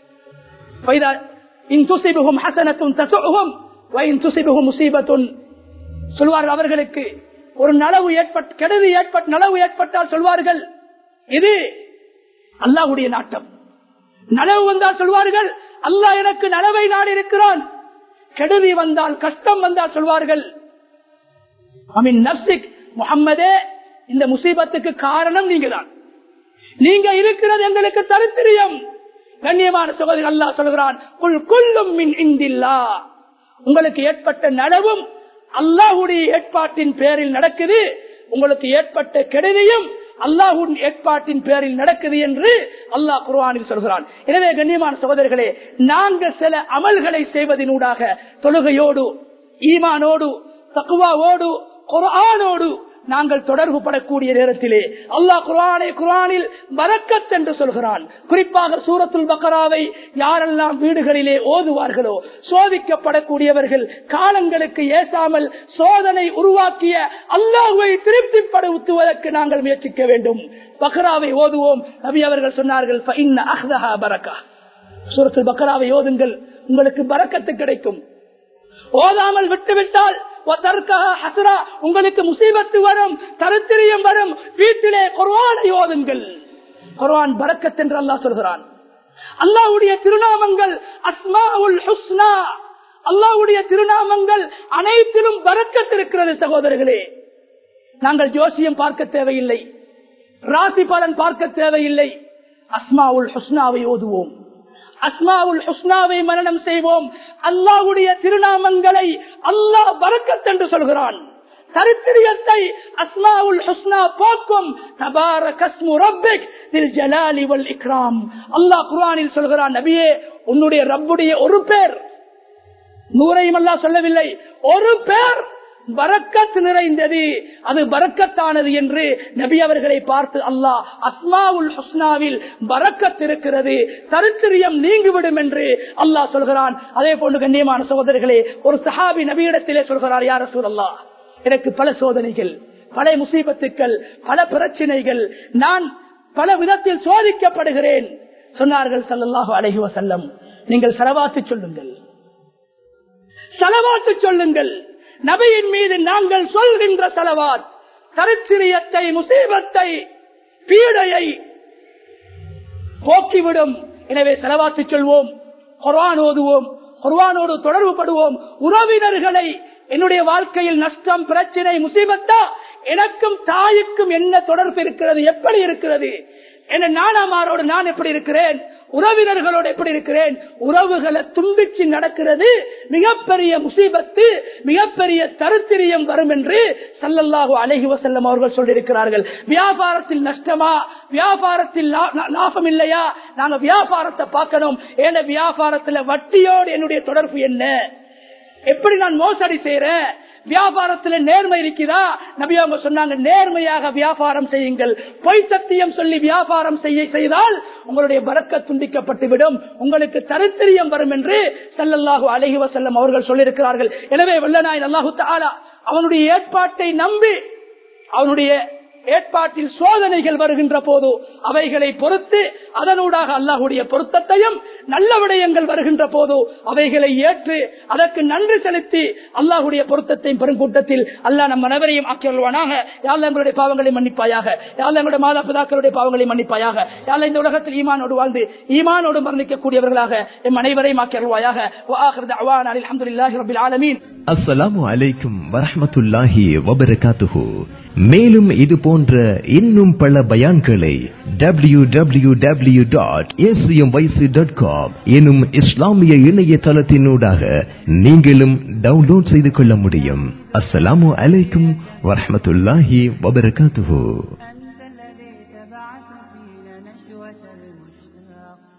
சொல்வார்கள் அவர்களுக்கு ஒரு நலவு ஏற்பட்ட கெடுதி ஏற்பட்ட நலவு ஏற்பட்டால் சொல்வார்கள் இது அல்லாஹுடைய நாட்டம் நலவு வந்தால் சொல்வார்கள் அல்லாஹ் எனக்கு நலவை நாடு இருக்கிறான் கெடுதி வந்தால் கஷ்டம் வந்தால் சொல்வார்கள் அமின் நப்சிக் முகம்மதே இந்த முசீபத்துக்கு காரணம் நீங்க தான் நீங்க இருக்கிறது எங்களுக்கு தரித்திரியம் கண்ணியமான சகோதரி அல்லா சொல்கிறான் கொள்ளும் மின் இந்தில்லா உங்களுக்கு ஏற்பட்ட நலவும் அல்லாஹுடைய ஏற்பாட்டின் பேரில் நடக்குது உங்களுக்கு ஏற்பட்ட கெடுதியும் அல்லாஹுடைய ஏற்பாட்டின் பேரில் நடக்குது என்று அல்லாஹ் குர்வானில் சொல்கிறான் எனவே கண்ணியமான சகோதரர்களே நாங்கள் சில அமல்களை செய்வதனூடாக தொழுகையோடு ஈமானோடு தக்குவாவோடு குரானோடு நாங்கள் தொடர்பு படக்கூடிய நேரத்திலே அல்லாஹ் குரானை குரானில் வரக்கத் என்று சொல்கிறான் குறிப்பாக சூரத்துல் பக்கராவை யாரெல்லாம் வீடுகளிலே ஓதுவார்களோ சோதிக்கப்படக்கூடியவர்கள் காலங்களுக்கு ஏசாமல் சோதனை உருவாக்கிய அல்லாஹுவை திருப்திப்படுத்துவதற்கு நாங்கள் முயற்சிக்க வேண்டும் பக்ராவை ஓதுவோம் நபி அவர்கள் சொன்னார்கள் சூரத்துல் பக்ராவை ஓதுங்கள் உங்களுக்கு பறக்கத்து கிடைக்கும் ஓதாமல் விட்டுவிட்டால் உங்களுக்கு முசீபத்து வரும் தருத்திரியம் வரும் வீட்டிலே குர்வானை ஓதுங்கள் குர்வான் பரக்கத் என்று அல்லாஹ் சொல்கிறான் அல்லாவுடைய திருநாமங்கள் அஸ்மா உல் ஹுஸ்னா அல்லாவுடைய திருநாமங்கள் அனைத்திலும் பறக்கத் இருக்கிறது சகோதரர்களே நாங்கள் ஜோசியம் பார்க்க தேவையில்லை ராசி பலன் பார்க்க தேவையில்லை அஸ்மா உல் ஹுஸ்னாவை ஓதுவோம் அஸ்மாவுல் ஹுஸ்னாவை மரணம் செய்வோம் அல்லாஹ்வுடைய திருநாமங்களை அல்லாஹ் பரக்கத் என்று சொல்கிறான் சரித்திரியத்தை அஸ்மாவுல் ஹுஸ்னா போக்கும் தபார கஸ்மு ரப்பிக் தில் ஜலாலி வல் இக்ராம் அல்லாஹ் குர்ஆனில் சொல்கிறான் நபியே உன்னுடைய ரப்புடைய ஒரு பேர் நூறையும் அல்லாஹ் சொல்லவில்லை ஒரு பேர் பரக்கத் நிறைந்தது அது பரக்கத்தானது என்று நபி அவர்களை பார்த்து அல்லாஹ் அஸ்மாவுல் ஹுஸ்னாவில் பரக்கத் இருக்கிறது சரித்திரியம் நீங்கிவிடும் என்று அல்லாஹ் சொல்கிறான் அதே போன்று கண்ணியமான சகோதரர்களே ஒரு சஹாபி நபியிடத்திலே சொல்கிறார் யார சூழல்லா எனக்கு பல சோதனைகள் பல முசீபத்துக்கள் பல பிரச்சனைகள் நான் பல விதத்தில் சோதிக்கப்படுகிறேன் சொன்னார்கள் சல்லல்லாஹு அலைஹி வஸல்லம் நீங்கள் சலவாத்து சொல்லுங்கள் சலவாத்து சொல்லுங்கள் நபியின் மீது நாங்கள் சொல்கின்ற செலவாத் சரித்திரியத்தை முசீபத்தை பீடையை போக்கிவிடும் எனவே செலவாத்து சொல்வோம் குர்ஆன் ஓதுவோம் குர்ஆனோடு தொடர்பு படுவோம் உறவினர்களை என்னுடைய வாழ்க்கையில் நஷ்டம் பிரச்சனை முசீபத்தா எனக்கும் தாய்க்கும் என்ன தொடர்பு இருக்கிறது எப்படி இருக்கிறது என நானாமாரோடு நான் எப்படி இருக்கிறேன் உறவினர்களோடு எப்படி இருக்கிறேன் உறவுகளை துண்டிச்சு நடக்கிறது மிகப்பெரிய முசீபத்து மிகப்பெரிய தருத்திரியம் வரும் என்று சல்லல்லாஹு அலைஹி வசல்லம் அவர்கள் சொல்லியிருக்கிறார்கள் வியாபாரத்தில் நஷ்டமா வியாபாரத்தில் லா- லாபம் இல்லையா நாங்க வியாபாரத்தை பார்க்கணும் ஏன்னா வியாபாரத்துல வட்டியோடு என்னுடைய தொடர்பு என்ன எப்படி நான் மோசடி செய்யறேன் வியாபாரத்துல நேர்மை இருக்குதா நபி அவங்க சொன்னாங்க நேர்மையாக வியாபாரம் செய்யுங்கள் பொய் சத்தியம் சொல்லி வியாபாரம் செய்ய செய்தால் உங்களுடைய பறக்க துண்டிக்கப்பட்டு விடும் உங்களுக்கு தரித்திரியம் வரும் என்று ஸல்லல்லாஹு அலைஹி வஸல்லம் அவர்கள் சொல்லியிருக்கிறார்கள் எனவே வல்லநாயன் அல்லாஹு தஆலா அவனுடைய ஏற்பாட்டை நம்பி அவனுடைய ஏற்பாட்டில் சோதனைகள் வருகின்ற போது அவைகளை பொறுத்து அதனூடாக அல்லாஹுடைய பொருத்தத்தையும் நல்ல விடயங்கள் வருகின்ற போது அவைகளை ஏற்று அதற்கு நன்றி செலுத்தி அல்லாஹுடைய பொருத்தத்தையும் பெருங்கூட்டத்தில் அல்லாஹ் நம் அனைவரையும் ஆக்கியல்வானாக யாழ் எங்களுடைய பாவங்களை மன்னிப்பாயாக யாழ் எங்களுடைய மாதா பிதாக்களுடைய பாவங்களை மன்னிப்பாயாக யாழ் இந்த உலகத்தில் ஈமானோடு வாழ்ந்து ஈமானோடு மரணிக்கக்கூடியவர்களாக எம் அனைவரையும் ஆக்கியல்வாயாக அலமதுல்லாஹி ரபில் ஆலமீன் அஸ்ஸலாமு அலைக்கும் வரஹ்மத்துல்லாஹி வபரகாத்துஹு மேலும் இது போன்ற இன்னும் பல பயான்களை W W W dot dot com எனும் இஸ்லாமிய இணையதளத்தினூடாக நீங்களும் டவுன்லோட் செய்து கொள்ள முடியும் அஸ்ஸலாமு அலைக்கும் வரஹ்மத்துல்லாஹி வபரகாத்துஹு